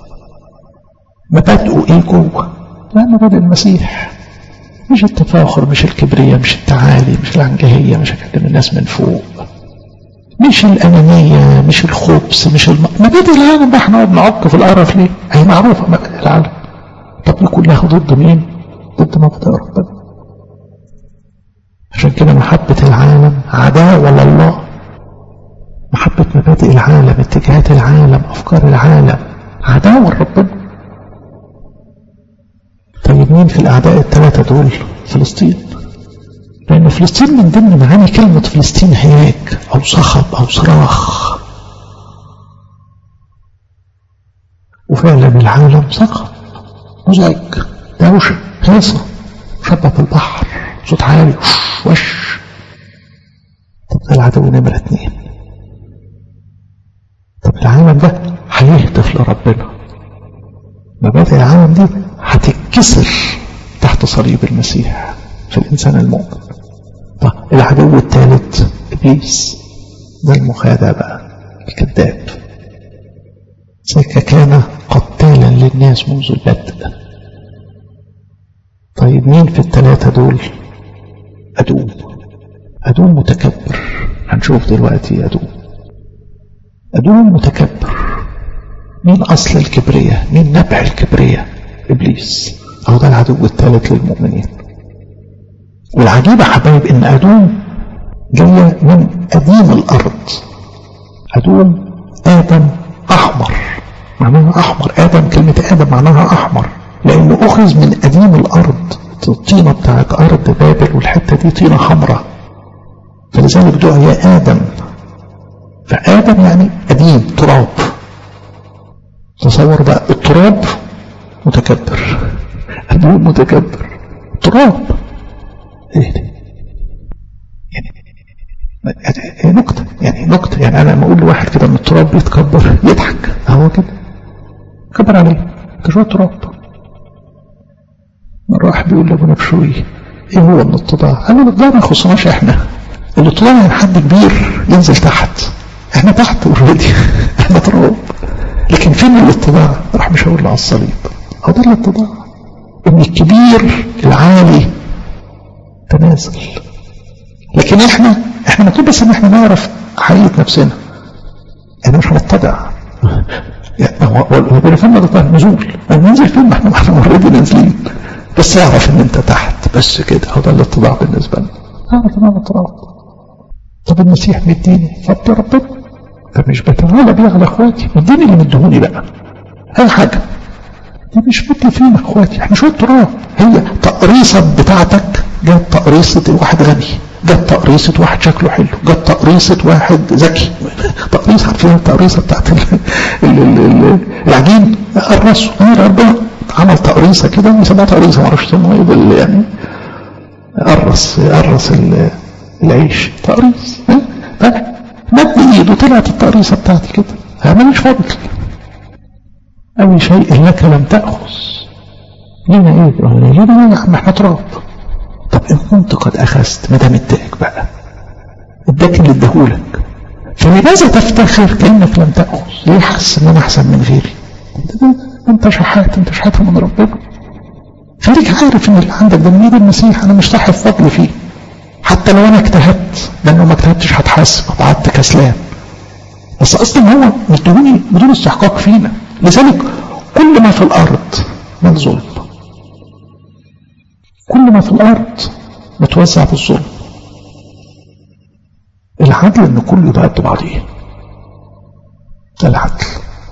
مبادئه ايه جوه لا مبادئ المسيح مش التفاخر مش الكبرياء مش التعالي مش العنجهية مش أكلم الناس من فوق مش الأنانية مش الخبث مش الم... مبادئ العالم بقى احنا بنعق في القرف ليه؟ هي معروفة مبادئ العالم طب دي كلها ضد مين؟ ضد مبادئ ربنا عشان كده محبة العالم عداوة لله محبة مبادئ مبادئ العالم اتجاهات العالم أفكار العالم عداوة لربنا طيب مين في الأعداء الثلاثة دول فلسطين لأن فلسطين من ضمن معاني كلمة فلسطين هياج أو صخب أو صراخ وفعلا العالم صخب مزعج دوشة هيصة شبه البحر صوت عالي وش وش طب ده العدو نمرة اتنين طب العالم ده هيهتف لربنا مبادئ العالم دي هتتكسر تحت صليب المسيح في الإنسان المؤمن طب العدو الثالث إبليس ده المخادع بقى الكذاب ذاك كان قتالا للناس منذ البدء طيب مين في الثلاثة دول أدوم أدوم متكبر هنشوف دلوقتي أدوم أدوم متكبر مين أصل الكبرية مين نبع الكبرية إبليس أو ده العدو الثالث للمؤمنين والعجيب يا حبايب إن أدوم جاية من قديم الأرض أدوم آدم أحمر معناها أحمر آدم كلمة آدم معناها أحمر لأنه أخذ من قديم الأرض الطينة بتاعت أرض بابل والحتة دي طينة حمراء فلذلك دعي آدم فآدم يعني قديم تراب تصور بقى التراب متكبر أدوم متكبر تراب ايه دي يعني نكتة يعني نكتة يعني أنا لما أقول لواحد كده من التراب بيتكبر يضحك هو كده كبر عليه ده شوية تراب مرة واحد بيقول لأبونا بشوي إيه هو الاتضاع؟ قال له الاتضاع ما يخصناش إحنا الاتضاع يعني حد كبير ينزل تحت إحنا تحت اوريدي إحنا تراب لكن فين الاتضاع؟ راح مشاور له على الصليب هو ده الاتضاع إن الكبير العالي تنازل لكن احنا احنا مطلوب بس ان احنا نعرف حقيقة نفسنا احنا مش هنتضع يعني هو هو فين ده نزول ننزل فين ما احنا احنا اوريدي نازلين بس اعرف ان انت تحت بس كده هو ده الاتضاع بالنسبه لنا اعرف ان انا اتضاع طب المسيح مديني فضل ربنا فمش بتعالى بيه على اخواتي مديني اللي مديهوني بقى اي حاجه دي مش مدي فينا اخواتي احنا شويه تراب هي تقريصه بتاعتك جت تقريصه واحد غني جت تقريصة واحد شكله حلو جت تقريصة واحد ذكي تقريصة عارفين التقريصة بتاعت ال ال ال العجين قرصه غير ربنا عمل تقريصة كده يسموها تقريصة معرفش يسموها ايه بال يعني قرص قرص العيش تقريص مد ايده طلعت التقريصة بتاعتي كده ماليش فضل أي شيء لك لم تأخذ لنا ايه لنا يا عم احنا تراب طب ان كنت قد اخذت ما دام اداك بقى اداك اللي اداهولك فلماذا تفتخر كانك لم تاخذ ليه حاسس ان انا احسن من غيري انت شحات انت شحات من ربنا خليك عارف ان اللي عندك ده من ايد المسيح انا مش صاحب فضل فيه حتى لو انا اجتهدت لانه ما اجتهدتش هتحاسب وقعدت كسلان بس اصلا هو مدوني بدون استحقاق فينا لذلك كل ما في الارض من ظلم كل ما في الأرض متوزع بالظلم العدل ان كله يبقى قد بعضيه ده العدل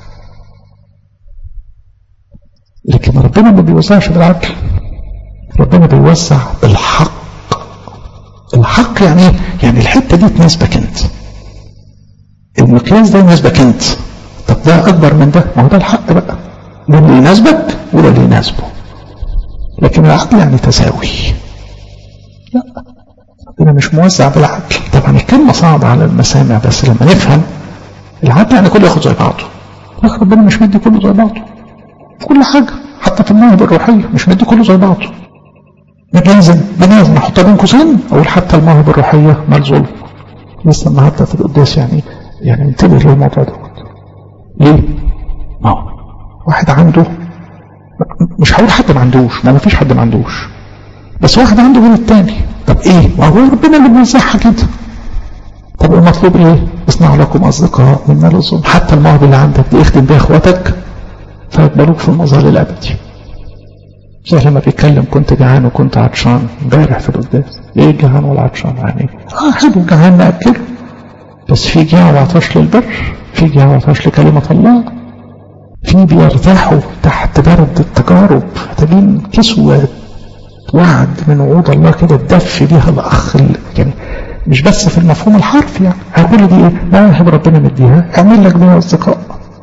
لكن ربنا ما بيوزعش بالعدل ربنا بيوزع بالحق الحق يعني ايه؟ يعني الحته دي تناسبك انت المقياس ده يناسبك انت طب ده اكبر من ده ما هو ده الحق بقى ده اللي يناسبك وده اللي يناسبه لكن العدل يعني تساوي لا ربنا مش موزع بالعدل طبعا الكلمة صعبة على المسامع بس لما نفهم العدل يعني كله ياخد زي بعضه لكن ربنا مش مدي كله زي بعضه في كل حاجة حتى في المواهب الروحية مش مدي كله زي بعضه بننزل بننزل نحطها بين قوسين اقول حتى المواهب الروحية مال ظلم لسه النهارده في القداس يعني يعني انتبه للموضوع دوت ليه؟ ما هو واحد عنده مش هقول حد ما عندوش ما فيش حد ما عندوش بس واحد عنده غير التاني طب ايه ما هو ربنا اللي بيوزعها كده طب المطلوب ايه اصنع لكم اصدقاء من مال الظلم حتى المواهب اللي عندك دي اخدم بيها اخواتك فيقبلوك في المظهر الابدي زي لما بيتكلم كنت جعان وكنت عطشان امبارح في القداس ايه جعان ولا عطشان يعني اه حلو جعان ناكله بس في جاع وعطش للبر في جهة ما فيهاش لكلمة الله في بيرتاحوا تحت برد التجارب محتاجين كسوة وعد من وعود الله كده تدفي بيها الأخ يعني مش بس في المفهوم الحرفي يعني هقول دي ايه مواهب ربنا مديها اعمل لك بيها اصدقاء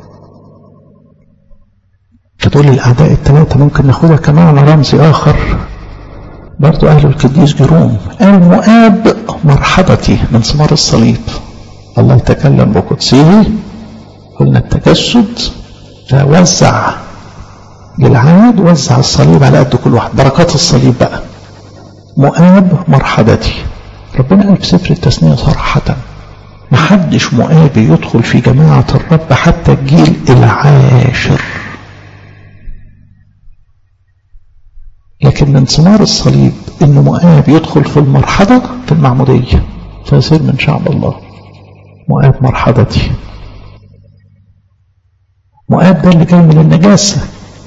فتقول لي الاعداء الثلاثه ممكن ناخدها كمعنى رمزي اخر برضو اهل القديس جيروم المؤاب مرحبتي من ثمار الصليب الله يتكلم بقدسه قلنا التجسد فوزع جلعاد وزع الصليب على قد كل واحد بركات الصليب بقى مؤاب مرحبتي ربنا قال في سفر التثنية صراحة محدش مؤابي يدخل في جماعة الرب حتى الجيل العاشر لكن من ثمار الصليب ان مؤاب يدخل في المرحلة في المعمودية فيصير من شعب الله مؤاب مرحبتي مؤاب ده اللي جاي من النجاسة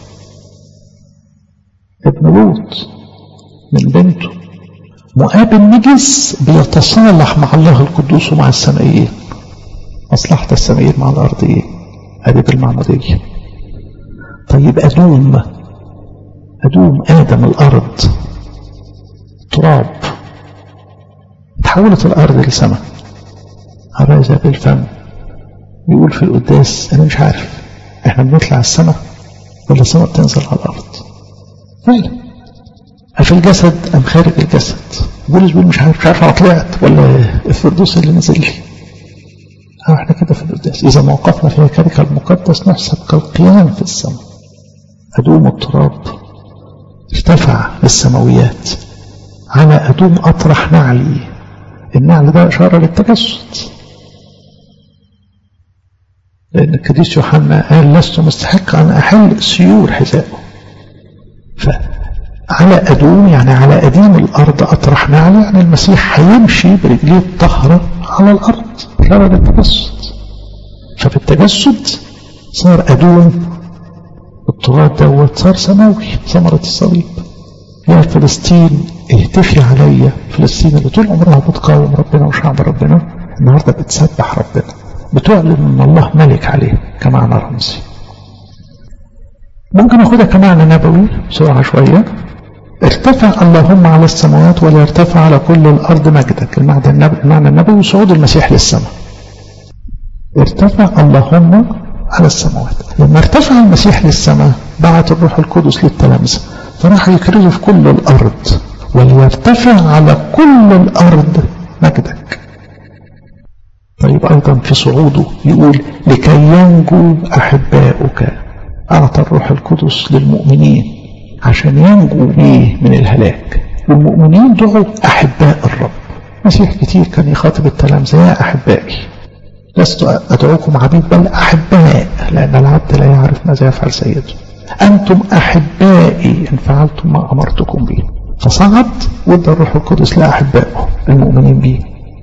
ابن لوط من بنته مؤاب النجس بيتصالح مع الله القدوس ومع السمائيين مصلحة السمائيين مع الأرضيين هذه بالمعمودية طيب أدوم أدوم آدم الأرض تراب تحولت الأرض لسماء الرازة بالفم يقول في القداس أنا مش عارف إحنا بنطلع السماء ولا السماء بتنزل على الأرض فعلا في الجسد أم خارج الجسد بولس بيقول مش عارف مش عارف أنا طلعت ولا الفردوس اللي نزل لي أو إحنا كده في القداس إذا موقفنا في هيكلك المقدس نحسب كالقيام في السماء أدوم التراب ارتفع للسماويات على أدوم أطرح نعلي النعل ده إشارة للتجسد لأن القديس يوحنا قال لست مستحق أن أحل سيور حذائه فعلى أدوم يعني على أديم الأرض أطرح نعلي يعني المسيح هيمشي برجليه الطهرة على الأرض إشارة للتجسد ففي التجسد صار أدوم التراب دوت صار سماوي ثمرة الصليب يا فلسطين اهتفي عليا فلسطين اللي طول عمرها بتقاوم ربنا وشعب ربنا النهارده بتسبح ربنا بتعلن ان الله ملك عليه كمعنى رمزي ممكن اخدها كمعنى نبوي بسرعه شويه ارتفع اللهم على السماوات ولا ارتفع على كل الارض مجدك المعنى النبوي المعنى النبوي صعود المسيح للسماء ارتفع اللهم على السماوات لما ارتفع المسيح للسماء بعت الروح القدس للتلامذة فراح يكرزوا في كل الأرض وليرتفع على كل الأرض مجدك طيب أيضا في صعوده يقول لكي ينجو أحباؤك أعطى الروح القدس للمؤمنين عشان ينجو بيه من الهلاك والمؤمنين دعوا أحباء الرب مسيح كتير كان يخاطب التلامذة يا أحبائي لست أدعوكم عبيد بل أحباء لأن العبد لا يعرف ماذا يفعل سيده أنتم أحبائي إن فعلتم ما أمرتكم به فصعد وادى الروح القدس لأحبائه المؤمنين به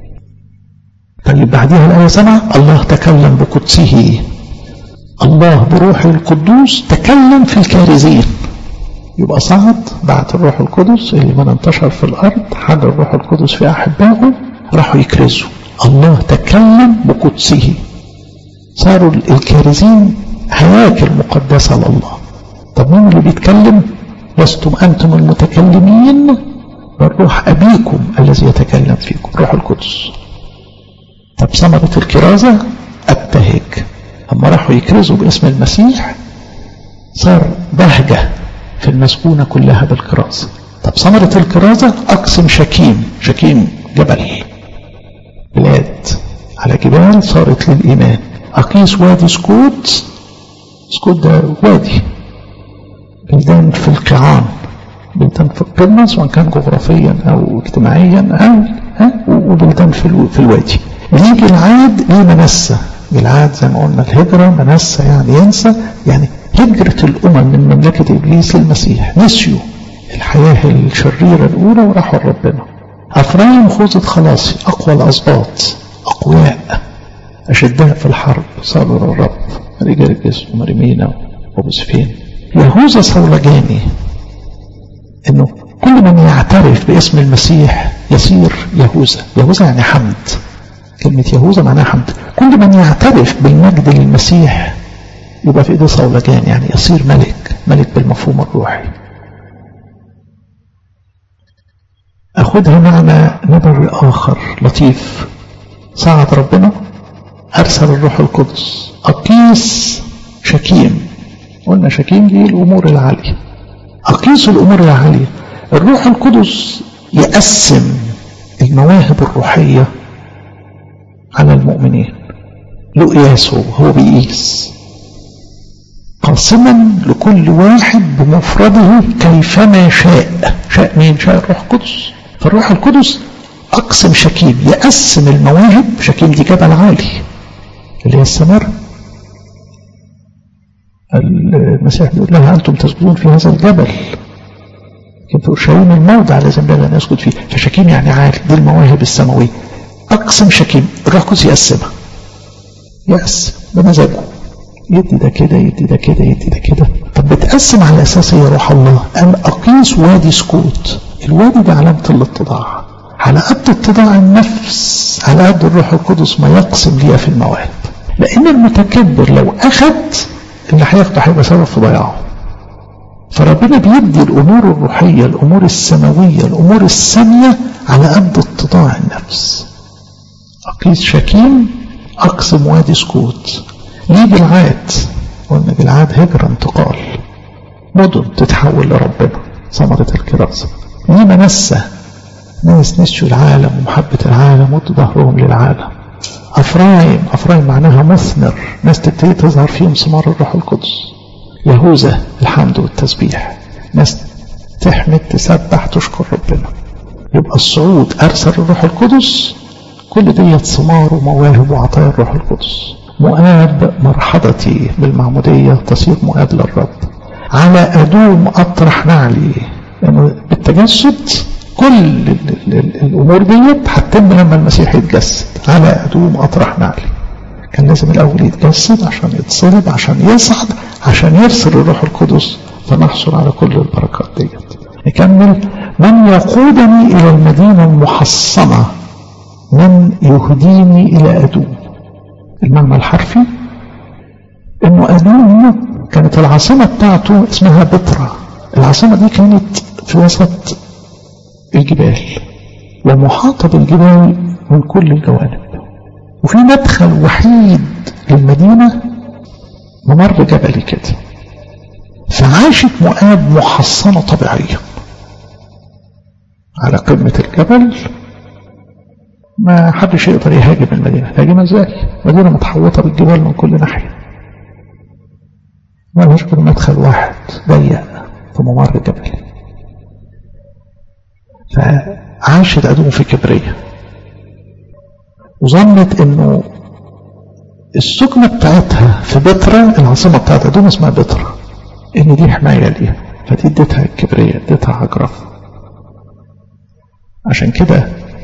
طيب بعدها الآية سبعة الله تكلم بقدسه الله بروحه القدوس تكلم في الكارزين يبقى صعد بعت الروح القدس اللي من انتشر في الأرض حاج الروح القدس في أحبائه راحوا يكرزوا الله تكلم بقدسه صاروا الكارزين هياكل مقدسة لله طب مين اللي بيتكلم لستم أنتم المتكلمين بل روح أبيكم الذي يتكلم فيكم روح القدس طب ثمرة الكرازة أبتهج أما راحوا يكرزوا باسم المسيح صار بهجة في المسكونة كلها بالكرازة طب ثمرة الكرازة أقسم شكيم شكيم جبل بلاد على جبال صارت للإيمان أقيس وادي سكوت سكوت ده وادي بلدان في القيعان بلدان في القمة سواء كان جغرافيا أو اجتماعيا أو ها وبلدان في, الو... في الوادي ليه جلعاد ليه منسة جلعاد زي ما قلنا الهجرة منسة يعني ينسى يعني هجرة الأمم من مملكة إبليس للمسيح نسيوا الحياة الشريرة الأولى وراحوا لربنا أفرايم خوذة خلاصي أقوى الأسباط أقوياء أشداء في الحرب صاروا للرب رجال الجسم ومريمينا وأبو سفين يهوذا صولجاني إنه كل من يعترف باسم المسيح يصير يهوذا يهوذا يعني حمد كلمة يهوذا معناها حمد كل من يعترف بالمجد للمسيح يبقى في ايديه صولجان يعني يصير ملك ملك بالمفهوم الروحي أخذها معنا نبوي آخر لطيف صعد ربنا أرسل الروح القدس أقيس شكيم قلنا شكيم دي الأمور العالية أقيس الأمور العالية الروح القدس يقسم المواهب الروحية على المؤمنين له قياسه هو بيقيس قاسما لكل واحد بمفرده كيفما شاء شاء مين شاء الروح القدس فالروح القدس أقسم شكيم يقسم المواهب شكيم دي جبل عالي اللي هي السمر المسيح بيقول لها أنتم تسجدون في هذا الجبل لكن في أورشليم الموضع الذي ينبغي أن يسجد فيه فشكيم يعني عالي دي المواهب السماوية أقسم شكيم الروح القدس يقسمها يقسم بمزاجه يدي ده كده يدي ده كده يدي ده كده طب بتقسم على أساس يا روح الله أن أقيس وادي سكوت الوادي ده علامة الاتضاع على قد اتضاع النفس على قد الروح القدس ما يقسم ليها في المواهب لأن المتكبر لو أخذ اللي هياخده هيبقى سبب في ضياعه فربنا بيدي الأمور الروحية الأمور السماوية الأمور السامية على قد اتضاع النفس أقيس شكيم أقسم وادي سكوت ليه جلعاد قلنا جلعاد هجرة انتقال مدن تتحول لربنا ثمرة الكراسة ليه منسة ناس نسيوا العالم ومحبة العالم وادوا ظهرهم للعالم أفرايم أفرايم معناها مثمر ناس تبتدي تظهر فيهم ثمار الروح القدس يهوذا الحمد والتسبيح ناس تحمد تسبح تشكر ربنا يبقى الصعود أرسل الروح القدس كل ديت ثمار ومواهب وعطايا الروح القدس مؤاب مرحضتي بالمعمودية تصير مؤاب للرب على أدوم أطرح نعلي يعني بالتجسد كل الأمور ديت هتتم لما المسيح يتجسد على أدوم أطرح نعلي كان لازم الأول يتجسد عشان يتصلب عشان يصعد عشان يرسل الروح القدس فنحصل على كل البركات ديت نكمل من يقودني إلى المدينة المحصنة من يهديني إلى أدوم المعنى الحرفي انه أدوم كانت العاصمة بتاعته اسمها بطرة العاصمة دي كانت في وسط الجبال ومحاطة بالجبال من كل الجوانب وفي مدخل وحيد للمدينة ممر جبلي كده فعاشت مؤاب محصنة طبيعيا على قمة الجبل ما حدش يقدر يهاجم المدينة تهاجمها ازاي مدينة متحوطة بالجبال من كل ناحية ما لهاش غير مدخل واحد ضيق في ممر جبلي فعاشت أدوم في كبرية وظنت انه السكنة بتاعتها في بترا العاصمة بتاعت أدوم اسمها بترا ان دي حماية ليها فدي اديتها الكبرية اديتها عجرفة عشان كده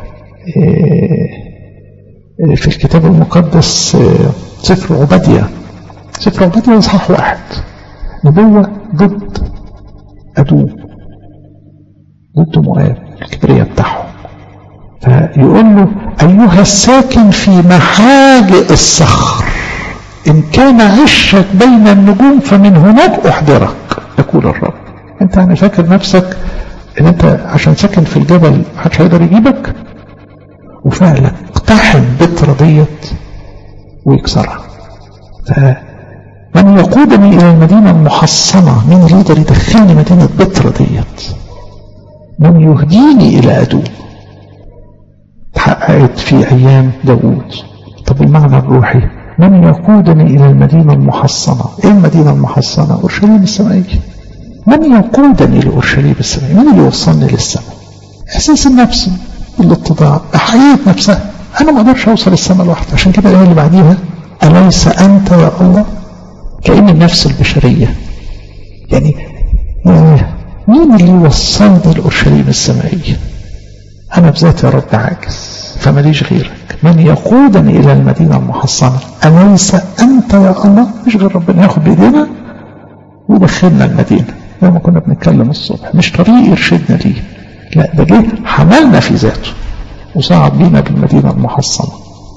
في الكتاب المقدس سفر عبادية سفر عبادية إصحاح واحد نبوة ضد أدوم ضد مؤاب الكبرية بتاعهم فيقول له أيها الساكن في محاجئ الصخر إن كان عشك بين النجوم فمن هناك أحضرك يقول الرب أنت يعني فاكر نفسك إن أنت عشان ساكن في الجبل محدش هيقدر يجيبك وفعلا اقتحم بترة ديت ويكسرها فمن يقودني إلى المدينة المحصنة مين اللي يقدر يدخلني مدينة بترة ديت من يهديني إلى أدوم تحققت في أيام داوود طب المعنى الروحي من يقودني إلى المدينة المحصنة إيه المدينة المحصنة أورشليم السمائية من يقودني لأورشليم السمائية من اللي يوصلني للسماء إحساس النفس الاتضاع حقيقة نفسها أنا ما أقدرش أوصل السماء لوحدي عشان كده الآية اللي بعديها أليس أنت يا الله كأن النفس البشرية يعني مين اللي يوصلني لأورشليم السمائية أنا بذاتي يا رب عاجز فماليش غيرك من يقودني إلى المدينة المحصنة أليس أنت يا الله مش غير ربنا ياخد بإيدينا ويدخلنا المدينة زي ما كنا بنتكلم الصبح مش طريق يرشدنا ليه لا ده جه حملنا في ذاته وصعد بينا بالمدينة المحصنة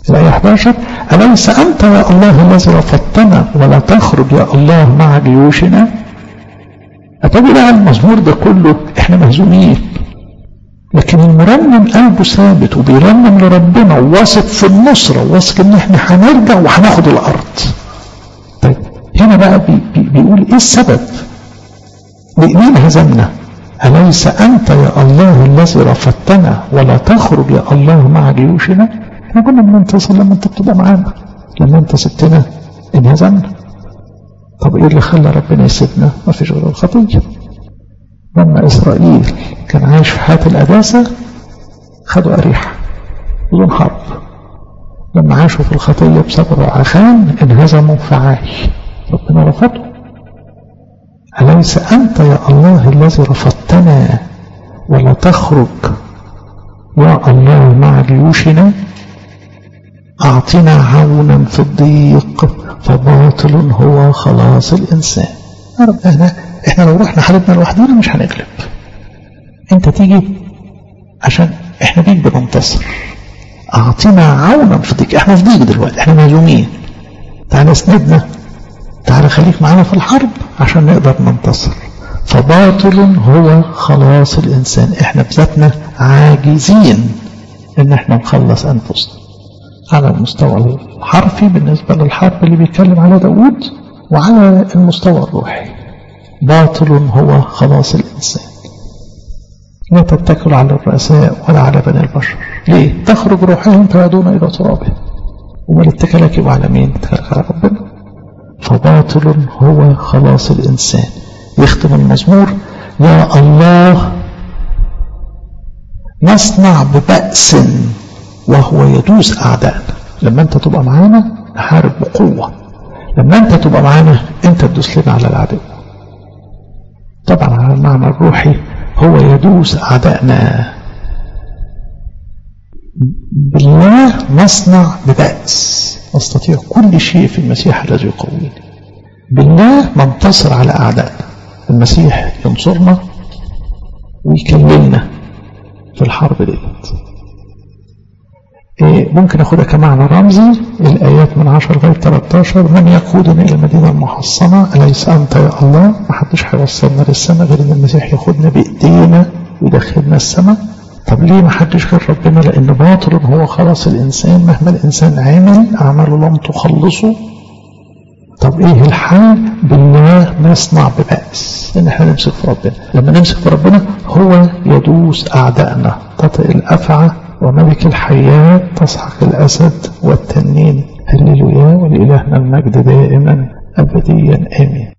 الآية 11 أليس أنت يا الله الذي رفضتنا ولا تخرج يا الله مع جيوشنا أتبي بقى المزمور ده كله احنا مهزومين لكن المرنم قلبه ثابت وبيرنم لربنا وواثق في النصرة وواثق ان احنا هنرجع وهناخد الارض طيب هنا بقى بي بي بيقول ايه السبب مين هزمنا أليس أنت يا الله الذي رفضتنا ولا تخرج يا الله مع جيوشنا احنا كنا بننتصر لما انت بتبقى معانا لما انت سبتنا انهزمنا طب ايه اللي خلى ربنا يسيبنا ما فيش غير الخطيه لما إسرائيل كان عايش في حياة الأداسة خدوا أريحة بدون حرب لما عاشوا في الخطية بسبب عخان انهزموا في عاي ربنا رفضه أليس أنت يا الله الذي رفضتنا ولا تخرج يا الله مع جيوشنا أعطنا عونا في الضيق فباطل هو خلاص الإنسان يا رب احنا احنا لو رحنا حالتنا لوحدنا مش هنغلب انت تيجي عشان احنا بيك بننتصر اعطينا عونا في ضيق احنا في ضيق دلوقتي احنا مهزومين تعالى اسندنا تعالى خليك معانا في الحرب عشان نقدر ننتصر فباطل هو خلاص الانسان احنا بذاتنا عاجزين ان احنا نخلص انفسنا على المستوى الحرفي بالنسبة للحرب اللي بيتكلم على داود وعلى المستوى الروحي باطل هو خلاص الإنسان لا تتكل على الرؤساء ولا على بني البشر ليه تخرج روحهم فيعودون إلى ترابهم وما اتكلك يبقى على مين اتكلك على ربنا فباطل هو خلاص الإنسان يختم المزمور يا الله نصنع ببأس وهو يدوس أعدائنا لما أنت تبقى معانا نحارب بقوة لما أنت تبقى معانا أنت تدوس لنا على العدو طبعا على المعنى الروحي هو يدوس أعدائنا بالله نصنع ببأس نستطيع كل شيء في المسيح الذي يقويني بالله ننتصر على أعدائنا المسيح ينصرنا ويكلمنا في الحرب ديت إيه ممكن أخدها كمعنى رمزي الآيات من 10 لغاية 13 من يقودني إلى المدينة المحصنة أليس أنت يا الله ما حدش هيوصلنا للسماء غير إن المسيح ياخدنا بإيدينا ويدخلنا السماء طب ليه ما حدش غير ربنا لأن باطل هو خلاص الإنسان مهما الإنسان عمل أعماله لم تخلصه طب إيه الحل بالله نصنع ببأس إن احنا نمسك في ربنا لما نمسك في ربنا هو يدوس أعدائنا تطئ الأفعى وملك الحياة تسحق الأسد والتنين هللويا ولإلهنا المجد دائما أبديا آمين